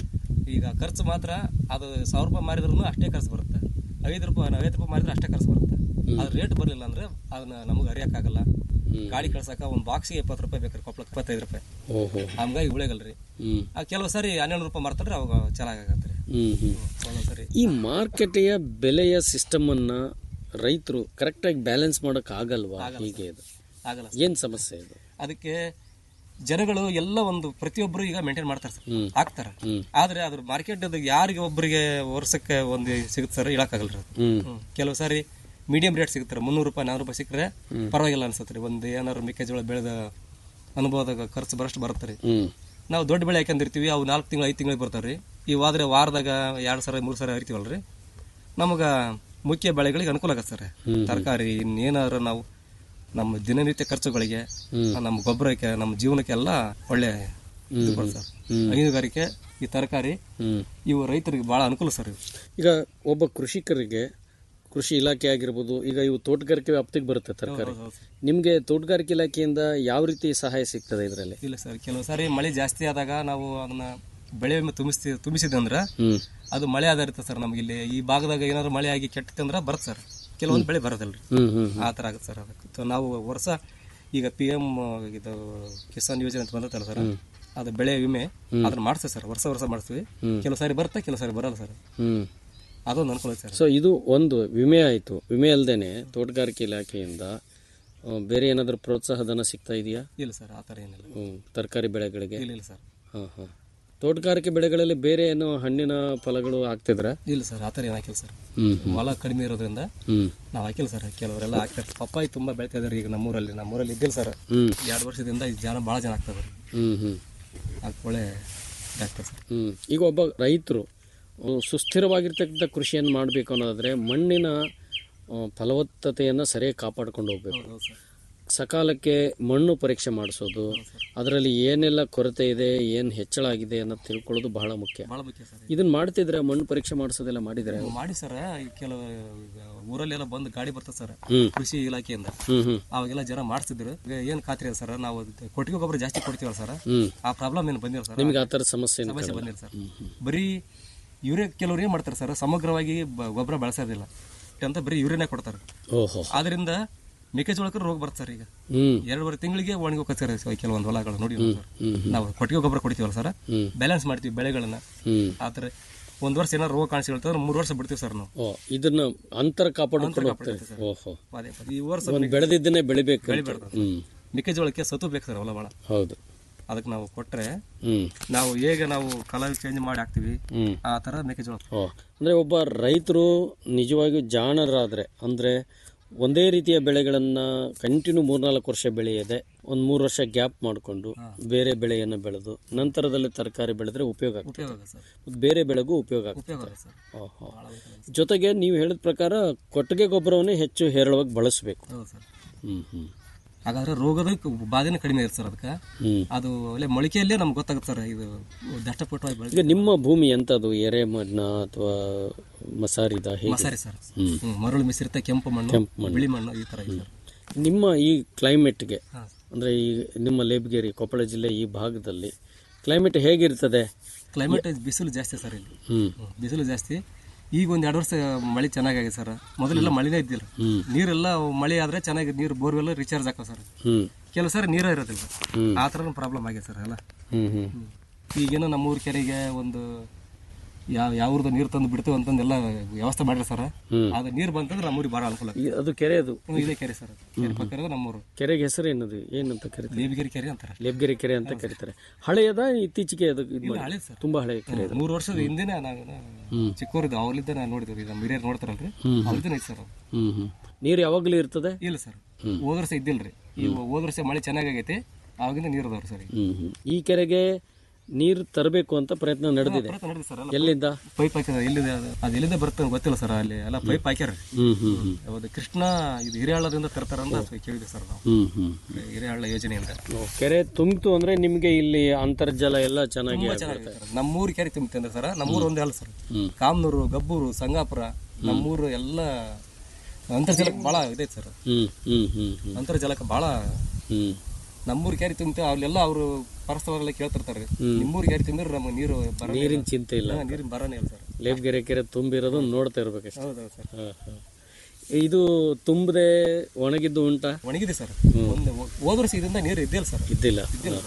ಈಗ ಖರ್ಚು ಮಾತ್ರ ಅದು ಸಾವಿರ ರೂಪಾಯಿ ಮಾರಿದ್ರು ಅಷ್ಟೇ ಖರ್ಚು ಬರುತ್ತೆ ಐದು ರೂಪಾಯಿ ಐದು ರೂಪಾಯಿ ಮಾರಿದ್ರೆ ಅಷ್ಟೇ ಖರ್ಚು ಬರುತ್ತೆ ಅದು ರೇಟ್ ಬರಲಿಲ್ಲ ಅಂದ್ರೆ ಅದನ್ನ ನಮಗೆ ಅರಿಯೋಕ್ಕಾಗಲ್ಲ ಗಾಡಿ ಕಳ್ಸಕ ಒಂದು ಬಾಕ್ಸಿಗೆ ಇಪ್ಪತ್ತು ರೂಪಾಯಿ ಬೇಕಾರೆ ಕೊಪ್ಪಳಕ್ಕೆ ಇಪ್ಪತ್ತೈದು ರೂಪಾಯಿ
ಓಹೋ
ಹಂಗಾಗಿ ಉಳಿಯಗಲ್ರಿ
ಹ್ಮ್
ಆ ಕೆಲವು ಸಾರಿ ಹನ್ನೆರಡು ರೂಪಾಯಿ ಮಾರ್ತಾರೆ ಅವಾಗ ಚೆನ್ನಾಗಾಗತ್ತೆ ರೀ
ಹ್ಮ್ ಹ್ಮ್
ಒಂದೊಂದ್ಸರಿ
ಈ ಮಾರುಕಟ್ಟೆಯ ಬೆಲೆಯ ಸಿಸ್ಟಮ್ ಅನ್ನ ರೈತರು ಕರೆಕ್ಟಾಗಿ ಬ್ಯಾಲೆನ್ಸ್ ಮಾಡಕ್ ಆಗಲ್ವಾ ಹೀಗೆ ಇದು
ಆಗಲ್ಲ
ಏನ್ ಸಮಸ್ಯೆ ಇದು
ಅದಕ್ಕೆ ಜನಗಳು ಎಲ್ಲ ಒಂದು ಪ್ರತಿಯೊಬ್ಬರು ಈಗ ಮೇಂಟೈನ್ ಮಾಡ್ತಾರೆ ಸರ್ ಹಾಕ್ತಾರೆ ಆದ್ರೆ ಅದ್ರ ಮಾರ್ಕೆಟ್ ಯಾರಿಗೆ ಒಬ್ಬರಿಗೆ ವರ್ಷಕ್ಕೆ ಒಂದು ಸಿಗುತ್ತೆ ಸರ್ ಹೇಳಕ್ಕಾಗಲ್ಲ ರೀ ಅದು.
ಹ್ಮ್
ಹ್ಮ್. ಕೆಲವು ಸಾರಿ ಮೀಡಿಯಂ ರೇಟ್ ಸಿಗುತ್ತೆ ಮುನ್ನೂರು ರೂಪಾಯಿ ನಾನೂರು ರೂಪಾಯಿ ಸಿಕ್ಕರೆ ಪರವಾಗಿಲ್ಲ ಅನ್ಸುತ್ತೆ ರೀ ಒಂದು ಏನಾದ್ರು ಮೆಕ್ಕೆಜೋಳ ಬೆಳೆದ ಅನುಭವದಾಗ ಖರ್ಚು ಬರಷ್ಟು ಬರುತ್ತೆ ರೀ
ಹ್ಮ್
ನಾವು ದೊಡ್ಡ ಬೆಳೆ ಹಾಕೊಂಡಿರ್ತೀವಿ ಅವು ನಾಲ್ಕು ತಿಂಗಳು ಐದು ತಿಂಗಳಿಗೆ ಬರ್ತಾವೆ ರೀ ಇವು ಆದ್ರೆ ವಾರದಾಗ ಎರಡು ಸಾವಿರ ಮೂರು ಸಾವಿರ ಹರಿತೀವಲ್ಲ ರೀ ನಮಗೆ ಮುಖ್ಯ ಬೆಳೆಗಳಿಗೆ ಅನುಕೂಲ ಆಗತ್ತೆ ಸರ್ ತರಕಾರಿ ಇನ್ನೇನಾದ್ರು ನಾವು ನಮ್ಮ ದಿನನಿತ್ಯ ಖರ್ಚುಗಳಿಗೆ ನಮ್ಮ ಗೊಬ್ಬರಕ್ಕೆ ನಮ್ಮ ಜೀವನಕ್ಕೆಲ್ಲ ಒಳ್ಳೆ ಇದು ಬರುತ್ತೆ ಸರ್ ಹೈನುಗಾರಿಕೆ ಈ ತರಕಾರಿ
ಹ್ಮ್
ಇವು ರೈತರಿಗೆ ಬಹಳ ಅನುಕೂಲ ಸರ್ ಇವು
ಈಗ ಒಬ್ಬ ಕೃಷಿಕರಿಗೆ ಕೃಷಿ ಇಲಾಖೆ ಆಗಿರ್ಬೋದು ಈಗ ಇವು ತೋಟಗಾರಿಕೆ ವ್ಯಾಪ್ತಿಗೆ ಬರುತ್ತೆ ತರಕಾರಿ ನಿಮ್ಗೆ ತೋಟಗಾರಿಕೆ ಇಲಾಖೆಯಿಂದ ಯಾವ ರೀತಿ ಸಹಾಯ ಸಿಗ್ತದೆ ಇದರಲ್ಲಿ
ಇಲ್ಲ ಸರ್ ಕೆಲವು ಸಾರಿ ಮಳೆ ಜಾಸ್ತಿ ಆದಾಗ ನಾವು ಅದನ್ನ ಬೆಳೆ ವಿಮೆ ತುಂಬಿಸ್ತಿ ತುಂಬಿಸಿದ್ವಿ ಅಂದ್ರೆ
ಹ್ಮ್
ಅದು ಮಳೆ ಆಧಾರಿತ ಸರ್ ನಮ್ಗೆ ಇಲ್ಲಿ ಈ ಭಾಗದಾಗ ಏನಾದ್ರು ಮಳೆ ಆಗಿ ಕೆಟ್ಟತೆ ಅಂದ್ರೆ ಬರುತ್ತೆ ಸರ್ ಕೆಲವೊಂದು ಬೆಳೆ ಬರೋದಿಲ್ಲ
ಹ್ಮ್ ಹ್ಮ್
ಆ ಥರ ಆಗುತ್ತೆ ಸರ್ ಅದಕ್ಕೆ ಸೊ ನಾವು ವರ್ಷ ಈಗ ಪಿ ಎಮ್ ಇದು ಕಿಸಾನ್ ಯೋಜನೆ ಅಂತ ಬಂದತ್ತಲ್ಲ ಸರ್ ಅದು ಬೆಳೆ ವಿಮೆ ಅದನ್ನ ಮಾಡ್ತೀವಿ ಸರ್ ವರ್ಷ ವರ್ಷ ಮಾಡಿಸ್ತೀವಿ ಕೆಲವು ಸಾರಿ ಬರುತ್ತೆ ಕೆಲವು ಸಾರಿ ಬರಲ್ಲ ಸರ್
ಹ್ಮ್
ಅದೊಂದು ಅನುಕೂಲ ಐತೆ ಸರ್
ಸೊ ಇದು ಒಂದು ವಿಮೆ ಆಯಿತು ವಿಮೆ ಅಲ್ಲದೇನೆ ತೋಟಗಾರಿಕೆ ಇಲಾಖೆಯಿಂದ ಆ, ಬೇರೆ ಏನಾದರೂ ಪ್ರೋತ್ಸಾಹ ಧನ ಸಿಗ್ತಾ ಇದೆಯಾ
ಇಲ್ಲ ಸರ್ ಆ ಥರ ಏನಿಲ್ಲ
ಹ್ಮ್ ತರಕಾರಿ ಬೆಳೆಗಳಿಗೆ
ಇಲ್ಲ ಇಲ್ಲ ಸರ್
ಹಾಂ ಹಾಂ ತೋಟಗಾರಿಕೆ ಬೆಳೆಗಳಲ್ಲಿ ಬೇರೆ ಏನು ಹಣ್ಣಿನ ಫಲಗಳು ಹಾಕ್ತಿದ್ರ
ಇಲ್ಲ ಸರ್ ಆ ಥರ ಏನು ಹಾಕಿಲ್ಲ ಸರ್
ಹ್ಮ್
ಹೊಲ ಕಡಿಮೆ ಇರೋದ್ರಿಂದ
ಹ್ಮ್
ನಾವು ಹಾಕಿಲ್ಲ ಸರ್ ಕೆಲವರೆಲ್ಲ ಹಾಕ್ತಾರೆ ಪಪ್ಪಾಯಿ ತುಂಬ ಬೆಳಿತಾ ಇದಾರೆ ಈಗ ನಮ್ಮೂರಲ್ಲಿ ನಮ್ಮೂರಲ್ಲಿ ಇದ್ದಿಲ್ಲ ಸರ್
ಹ್ಮ್
ಎರಡು ವರ್ಷದಿಂದ ಈ ಜನ ಭಾಳ ಜನ ಆಗ್ತದೆ
ಹ್ಮ್ ಹ್ಮ್
ಅದಕ್ಕೆ ಒಳ್ಳೆ ಇದಾಗ್ತದೆ ಸರ್
ಹ್ಮ್ ಈಗ ಒಬ್ಬ ರೈತರು ಆ, ಸುಸ್ಥಿರವಾಗಿರ್ತಕ್ಕಂಥ ಕೃಷಿಯನ್ನು ಮಾಡಬೇಕು ಅನ್ನೋದಾದ್ರೆ ಮಣ್ಣಿನ ಆ, ಫಲವತ್ತತೆಯನ್ನು ಸರಿಯಾಗಿ ಕಾಪಾಡ್ಕೊಂಡು ಹೋಗ್ಬೇಕು
ಹೌದು ಸರ್
ಸಕಾಲಕ್ಕೆ ಮಣ್ಣು ಪರೀಕ್ಷೆ ಮಾಡಿಸೋದು ಅದರಲ್ಲಿ ಏನೆಲ್ಲ ಕೊರತೆ ಇದೆ ಏನು ಹೆಚ್ಚಳ ಆಗಿದೆ ಅನ್ನೋದು ತಿಳ್ಕೊಳ್ಳೋದು ಬಹಳ ಮುಖ್ಯ
ಭಾಳ ಮುಖ್ಯ ಸರ್
ಇದನ್ನ ಮಾಡ್ತಿದ್ರೆ ಮಣ್ಣು ಪರೀಕ್ಷೆ ಮಾಡಿಸೋದೆಲ್ಲ ಮಾಡಿದ್ರೆ
ಮಾಡಿ ಸರ್ ಈ ಕೆಲವು ಈಗ ಊರಲ್ಲೆಲ್ಲ ಬಂದು ಗಾಡಿ ಬರ್ತದೆ ಸರ್
ಹ್ಮ್.
ಕೃಷಿ ಇಲಾಖೆಯಿಂದ
ಹ್ಮ್ ಹ್ಮ್
ಅವಾಗೆಲ್ಲ ಜನ ಮಾಡಿಸಿದ್ರು ಈಗ ಏನು ಖಾತ್ರಿ ಇದೆ ಸರ್ ನಾವು ಅದು ಕೊಟ್ಟಿಗೆ ಗೊಬ್ಬರ ಜಾಸ್ತಿ ಕೊಡ್ತೀವಲ್ಲ ಸರ್
ಹ್ಮ್
ಆ ಪ್ರಾಬ್ಲಮ್ ಏನು ಬಂದಿಲ್ಲ ಸರ್
ನಿಮ್ಗೆ ಆ ಥರದ ಸಮಸ್ಯೆ ಏನು
ಸಮಸ್ಯೆ ಬಂದಿಲ್ಲ ಸರ್ ಬರೀ ಯೂರಿಯಾ ಕೆಲವ್ರು ಏನು ಮಾಡ್ತಾರೆ ಸರ್ ಸಮಗ್ರವಾಗಿ ಬ- ಗೊಬ್ಬರ ಬಳಸೋದಿಲ್ಲ ಅಂತ ಬರೀ ಯೂರಿಯಾನೇ ಕೊಡ್ತಾರೆ
ಓಹೋ
ಆದ್ರಿಂದ ಮೆಕ್ಕೆಜೋಳಕ್ಕೆ ರೋಗ ಬರುತ್ತೆ ಸರ್ ಈಗ
ಹ್ಮ್
ಎರಡೂವರೆ ತಿಂಗಳಿಗೆ ಒಣಗಿ ಹೋಗ್ತಾರೆ ಸರ್ ಕೆಲವೊಂದು ಹೊಲಗಳು ನೋಡಿ ಸರ್
ಹ್ಮ್
ನಾವು ಕೊಟ್ಟಿಗೆ ಗೊಬ್ಬರ ಕೊಡ್ತೀವಲ್ಲ ಸರ್
ಹ್ಮ್.
ಬ್ಯಾಲೆನ್ಸ್ ಮಾಡ್ತೀವಿ ಬೆಳೆಗಳನ್ನ
ಹ್ಮ್
ಆ ಥರ ಒಂದು ವರ್ಷ ಏನಾರು ರೋಗ ಕಾಣಿಸ್ಕೊಳ್ತಾರೆ ಮೂರು ವರ್ಷ ಬಿಡ್ತೀವಿ ಸರ್ ನಾವು
ಓ ಇದನ್ನ ಅಂತರ ಕಾಪಾಡಿಕೊಂಡು ಹೋಗ್ತಾರೆ
ಕಾಪಾಡ್ತೀವಿ ಸರ್.
ಓಹೋ
ಅದೇ ಪದೇ. ಈ ವರ್ಷ
ಒಂದು ಬೆಳೆದಿದ್ದನ್ನೇ ಬೆಳಿಬೇಕು ಅಂತ.
ಬೆಳಿಬಾರ್ದು.
ಹ್ಮ್
ಮೆಕ್ಕೆಜೋಳಕ್ಕೆ ಸತು ಬೇಕು ಸರ್ ಹೊಲ ಭಾಳ
ಹೌದು
ಅದಕ್ಕೆ ನಾವು ಕೊಟ್ಟರೆ
ಹ್ಮ್
ನಾವು ಹೇಗೆ ನಾವು ಕಲರ್ ಚೇಂಜ್ ಮಾಡಿ ಹಾಕ್ತಿವಿ
ಹ್ಮ್
ಆ ಥರ ಮೆಕ್ಕೆಜೋಳ
ಓ ಅಂದ್ರೆ ಒಬ್ಬ ರೈತರು ನಿಜವಾಗಿಯೂ ಜಾಣರಾದ್ರೆ ಅಂದ್ರೆ ಒಂದೇ ರೀತಿಯ ಬೆಳೆಗಳನ್ನ ಕಂಟಿನ್ಯೂ ಮೂರ್ನಾಲ್ಕು ವರ್ಷ ಬೆಳೆಯದೆ ಒಂದು ಮೂರು ವರ್ಷ ಗ್ಯಾಪ್ ಮಾಡಿಕೊಂಡು ಬೇರೆ ಬೆಳೆಯನ್ನು ಬೆಳೆದು ನಂತರದಲ್ಲಿ ತರಕಾರಿ ಬೆಳೆದ್ರೆ ಉಪಯೋಗ ಆಗ್ತದೆ
ಉಪಯೋಗ ಆಗುತ್ತೆ ಸರ್
ಮತ್ತು ಬೇರೆ ಬೆಳೆಗೂ ಉಪಯೋಗ ಆಗ್ತದೆ
ಉಪಯೋಗ ಆಗುತ್ತೆ ಸರ್
ಓಹೋ ಜೊತೆಗೆ ನೀವು ಹೇಳಿದ ಪ್ರಕಾರ ಕೊಟ್ಟಿಗೆ ಗೊಬ್ಬರವನ್ನೇ ಹೆಚ್ಚು ಹೇರಳವಾಗಿ ಬಳಸಬೇಕು
ಹೌದು ಸರ್
ಹ್ಮ್ ಹ್ಮ್
ಹಾಗಾದ್ರೆ ರೋಗದ ಬಾಧೆನೇ ಕಡಿಮೆ ಇರುತ್ತೆ ಸರ್ ಅದಕ್ಕೆ
ಹ್ಮ್
ಅದು ಒಳ್ಳೆ ಮೊಳಕೆಯಲ್ಲೇ ನಮ್ಗೆ ಗೊತ್ತಾಗುತ್ತೆ ಸರ್ ಇದು ದಷ್ಟಪುಟ್ಟವಾಗಿ ಬೆಳೆದ
ಈಗ ನಿಮ್ಮ ಭೂಮಿ ಎಂಥದ್ದು ಎರೆ ಮಣ್ಣ ಅಥವಾ ಮಸಾರಿದ ಹೇಗೆ
ಮಸಾರಿ ಸರ್ ಹ್ಮ್, ಮರಳು ಮಿಶ್ರಿತ ಕೆಂಪು ಮಣ್ಣು ಬಿಳಿ ಮಣ್ಣು ಈ ಥರ ಇದೆ ಸರ್
ನಿಮ್ಮ ಈ ಕ್ಲೈಮೇಟ್ಗೆ
ಹಾಂ
ಅಂದರೆ ಈ ನಿಮ್ಮ ಲೇಬಗೇರಿ ಕೊಪ್ಪಳ ಜಿಲ್ಲೆ ಈ ಭಾಗದಲ್ಲಿ ಕ್ಲೈಮೇಟ್ ಹೇಗಿರ್ತದೆ
ಕ್ಲೈಮೇಟ್ ಬಿಸಿಲು ಜಾಸ್ತಿ ಸರ್ ಇಲ್ಲಿ
ಹ್ಮ್
ಹ್ಮ್, ಬಿಸಿಲು ಜಾಸ್ತಿ ಈಗ ಒಂದು ಎರಡು ವರ್ಷ ಮಳೆ ಚೆನ್ನಾಗಿದೆ ಸರ್ ಮೊದಲೆಲ್ಲ ಮಳೆನೇ ಇದ್ದಿಲ್ಲ ನೀರೆಲ್ಲ ಮಳೆ ಆದ್ರೆ ಚೆನ್ನಾಗಿ ನೀರು ಬೋರ್ವೆಲ್ ರಿಚಾರ್ಜ್ ಹಾಕೋ ಸರ್
ಹ್ಮ್
ಕೆಲವು ಸಾರಿ ನೀರೇ ಇರೋದಿಲ್ಲ
ಹ್ಮ್.
ಆ ಥರ ಪ್ರಾಬ್ಲಮ್ ಆಗಿದೆ ಸರ್ ಎಲ್ಲ
ಹ್ಮ್ ಹ್ಮ್
ಈಗೇನೋ ನಮ್ಮೂರ ಕೆರೆಗೆ ಒಂದು ಯಾವ ಯಾವ್ದು ನೀರು ತಂದು ಬಿಡ್ತೀವಿ ಅಂತಂದೆಲ್ಲ ವ್ಯವಸ್ಥೆ ಮಾಡಿರಿ ಸರ್
ಹ್ಮ್.
ಅದು ನೀರು ಬಂತಂದ್ರೆ ನಮ್ಮೂರಿಗೆ ಭಾಳ ಅನುಕೂಲ
ಈ- ಅದು ಕೆರೆ ಅದು
ಹ್ಮ್, ಇದೇ ಕೆರೆ ಸರ್ ಕೆರೆ ಪಕ್ಕ ಇರೋದು ನಮ್ಮೂರು
ಕೆರೆಗೆ ಹೆಸರು ಏನದು ಏನಂತ ಕರೀತಾರೆ
ದೇವಿಗಿರಿ ಕೆರೆ ಅಂತಾರೆ
ಲೇಬ್ಗೆರೆ ಕೆರೆ ಅಂತ ಕರೀತಾರೆ ಹಳೆಯದ ಇತ್ತೀಚೆಗೆ ಅದು ಇದು ಮಾಡಿ
ಹಳೆ ಸರ್
ತುಂಬಾ ಹಳೆಯ ಕೆರೆ ಅದು
ಮೂರು ವರ್ಷದ ಹಿಂದೆನೇ ನಾವು ಚಿಕ್ಕವರಿದ್ದು ಅವ್ರಲ್ಲಿದ್ದ ನಾನು ನೋಡಿದ್ವಿ ನಮ್ಮ ಹಿರಿಯರು ನೋಡ್ತಾರಲ್ರಿ ಅವ್ರದ್ದು ಐತೆ ಸರ್ ಅದು.
ಹ್ಮ್ ಹ್ಮ್ ನೀರು ಯಾವಾಗಲೂ ಇರ್ತದೆ
ಇಲ್ಲ ಸರ್ ಹೋದ ವರ್ಷ ಇದ್ದಿಲ್ರಿ ಈ ಹೋದ ವರ್ಷ ಮಳೆ ಚೆನ್ನಾಗೈತಿ ಆವಾಗಿಂದ ನೀರು ಅದಾವ್ರಿ ಸರ್ ಈಗ
ಹ್ಮ್ ಹ್ಮ್ ಈ ಕೆರೆಗೆ ನೀರು ತರಬೇಕು ಅಂತ ಪ್ರಯತ್ನ ನಡೆದಿದೆ
ಪ್ರಯತ್ನ ನಡೆದಿ ಸರ್ ಎಲ್ಲ
ಎಲ್ಲಿಂದ
ಪೈಪ್ ಹಾಕಿದ ಎಲ್ಲಿದೆ ಅದು ಅದು ಎಲ್ಲಿಂದ ಬರುತ್ತೆ ಅಂತ ಗೊತ್ತಿಲ್ಲ ಸರ್ ಅಲ್ಲಿ ಎಲ್ಲ ಪೈಪ್ ಹಾಕ್ಯಾರ
ಹ್ಮ್ ಹ್ಮ್ ಹ್ಮ್
ಹೌದು ಕೃಷ್ಣ ಇದು ಹಿರಿಯಾಳದಿಂದ ತರ್ತಾರ ಅಂತ ಕೇಳಿದೆ ಸರ್ ನಾವು
ಹ್ಮ್ ಹ್ಮ್
ಹಿರಿಯಾಳ ಯೋಜನೆಯಿಂದ
ಓ, ಕೆರೆ ತುಂಬಿತು ಅಂದ್ರೆ ನಿಮ್ಗೆ ಇಲ್ಲಿ ಅಂತರ್ಜಲ ಎಲ್ಲ ಚೆನ್ನಾಗಿ ಆಗುತ್ತೆ.
ಚೆನ್ನಾಗಿದೆ ಸರ್ ನಮ್ಮೂರು ಕೆರೆ ತುಂಬುತ್ತೆ ಅಂದ್ರೆ ಸರ್ ನಮ್ಮೂರು ಒಂದೇ ಅಲ್ಲ ಸರ್ ಕಾಮನೂರು ಗಬ್ಬೂರು ಸಂಗಾಪುರ ನಮ್ಮೂರು ಎಲ್ಲ ಅಂತರ್ಜಲಕ್ಕೆ ಭಾಳ ಇದೈತೆ ಸರ್
ಹ್ಮ್ ಹ್ಮ್ ಹ್ಮ್ ಹ್ಮ್
ಅಂತರ್ಜಲಕ್ಕೆ ಭಾಳ
ಹ್ಮ್
ನಮ್ಮೂರು ಕೆರೆ ತುಂಬುತ್ತೆ ಅಲ್ಲೆಲ್ಲ ಅವರು ಪರಸ್ಪರ ಕೇಳ್ತಿರ್ತಾರೆ ನಿಮ್ಮೂರು ಕೆರೆ ತುಂಬಿದ್ರೆ ನಮಗೆ ನೀರು ಬರ
ನೀರಿನ ಚಿಂತೆ ಇಲ್ಲ
ನೀರಿನ ಬರನೇ ಇಲ್ಲ ಸರ್
ಲೇಬ್ಗೆರೆ ಕೆರೆ ತುಂಬಿರೋದು ನೋಡ್ತಾ ಇರ್ಬೇಕಷ್ಟೇ
ಹೌದೌದು ಸರ್
ಹಾ, ಹಾ. ಇದು ತುಂಬದೆ ಒಣಗಿದ್ದು ಉಂಟಾ
ಒಣಗಿದೆ ಸರ್ ಒಂದು ಹೋದ ವರ್ಷ ಇದರಿಂದ ನೀರು ಇದ್ದಿಲ್ಲ ಸರ್
ಇದ್ದಿಲ್ಲ
ಇದ್ದಿಲ್ಲ
ಹಾ,
ಸರ್
ಹಾ.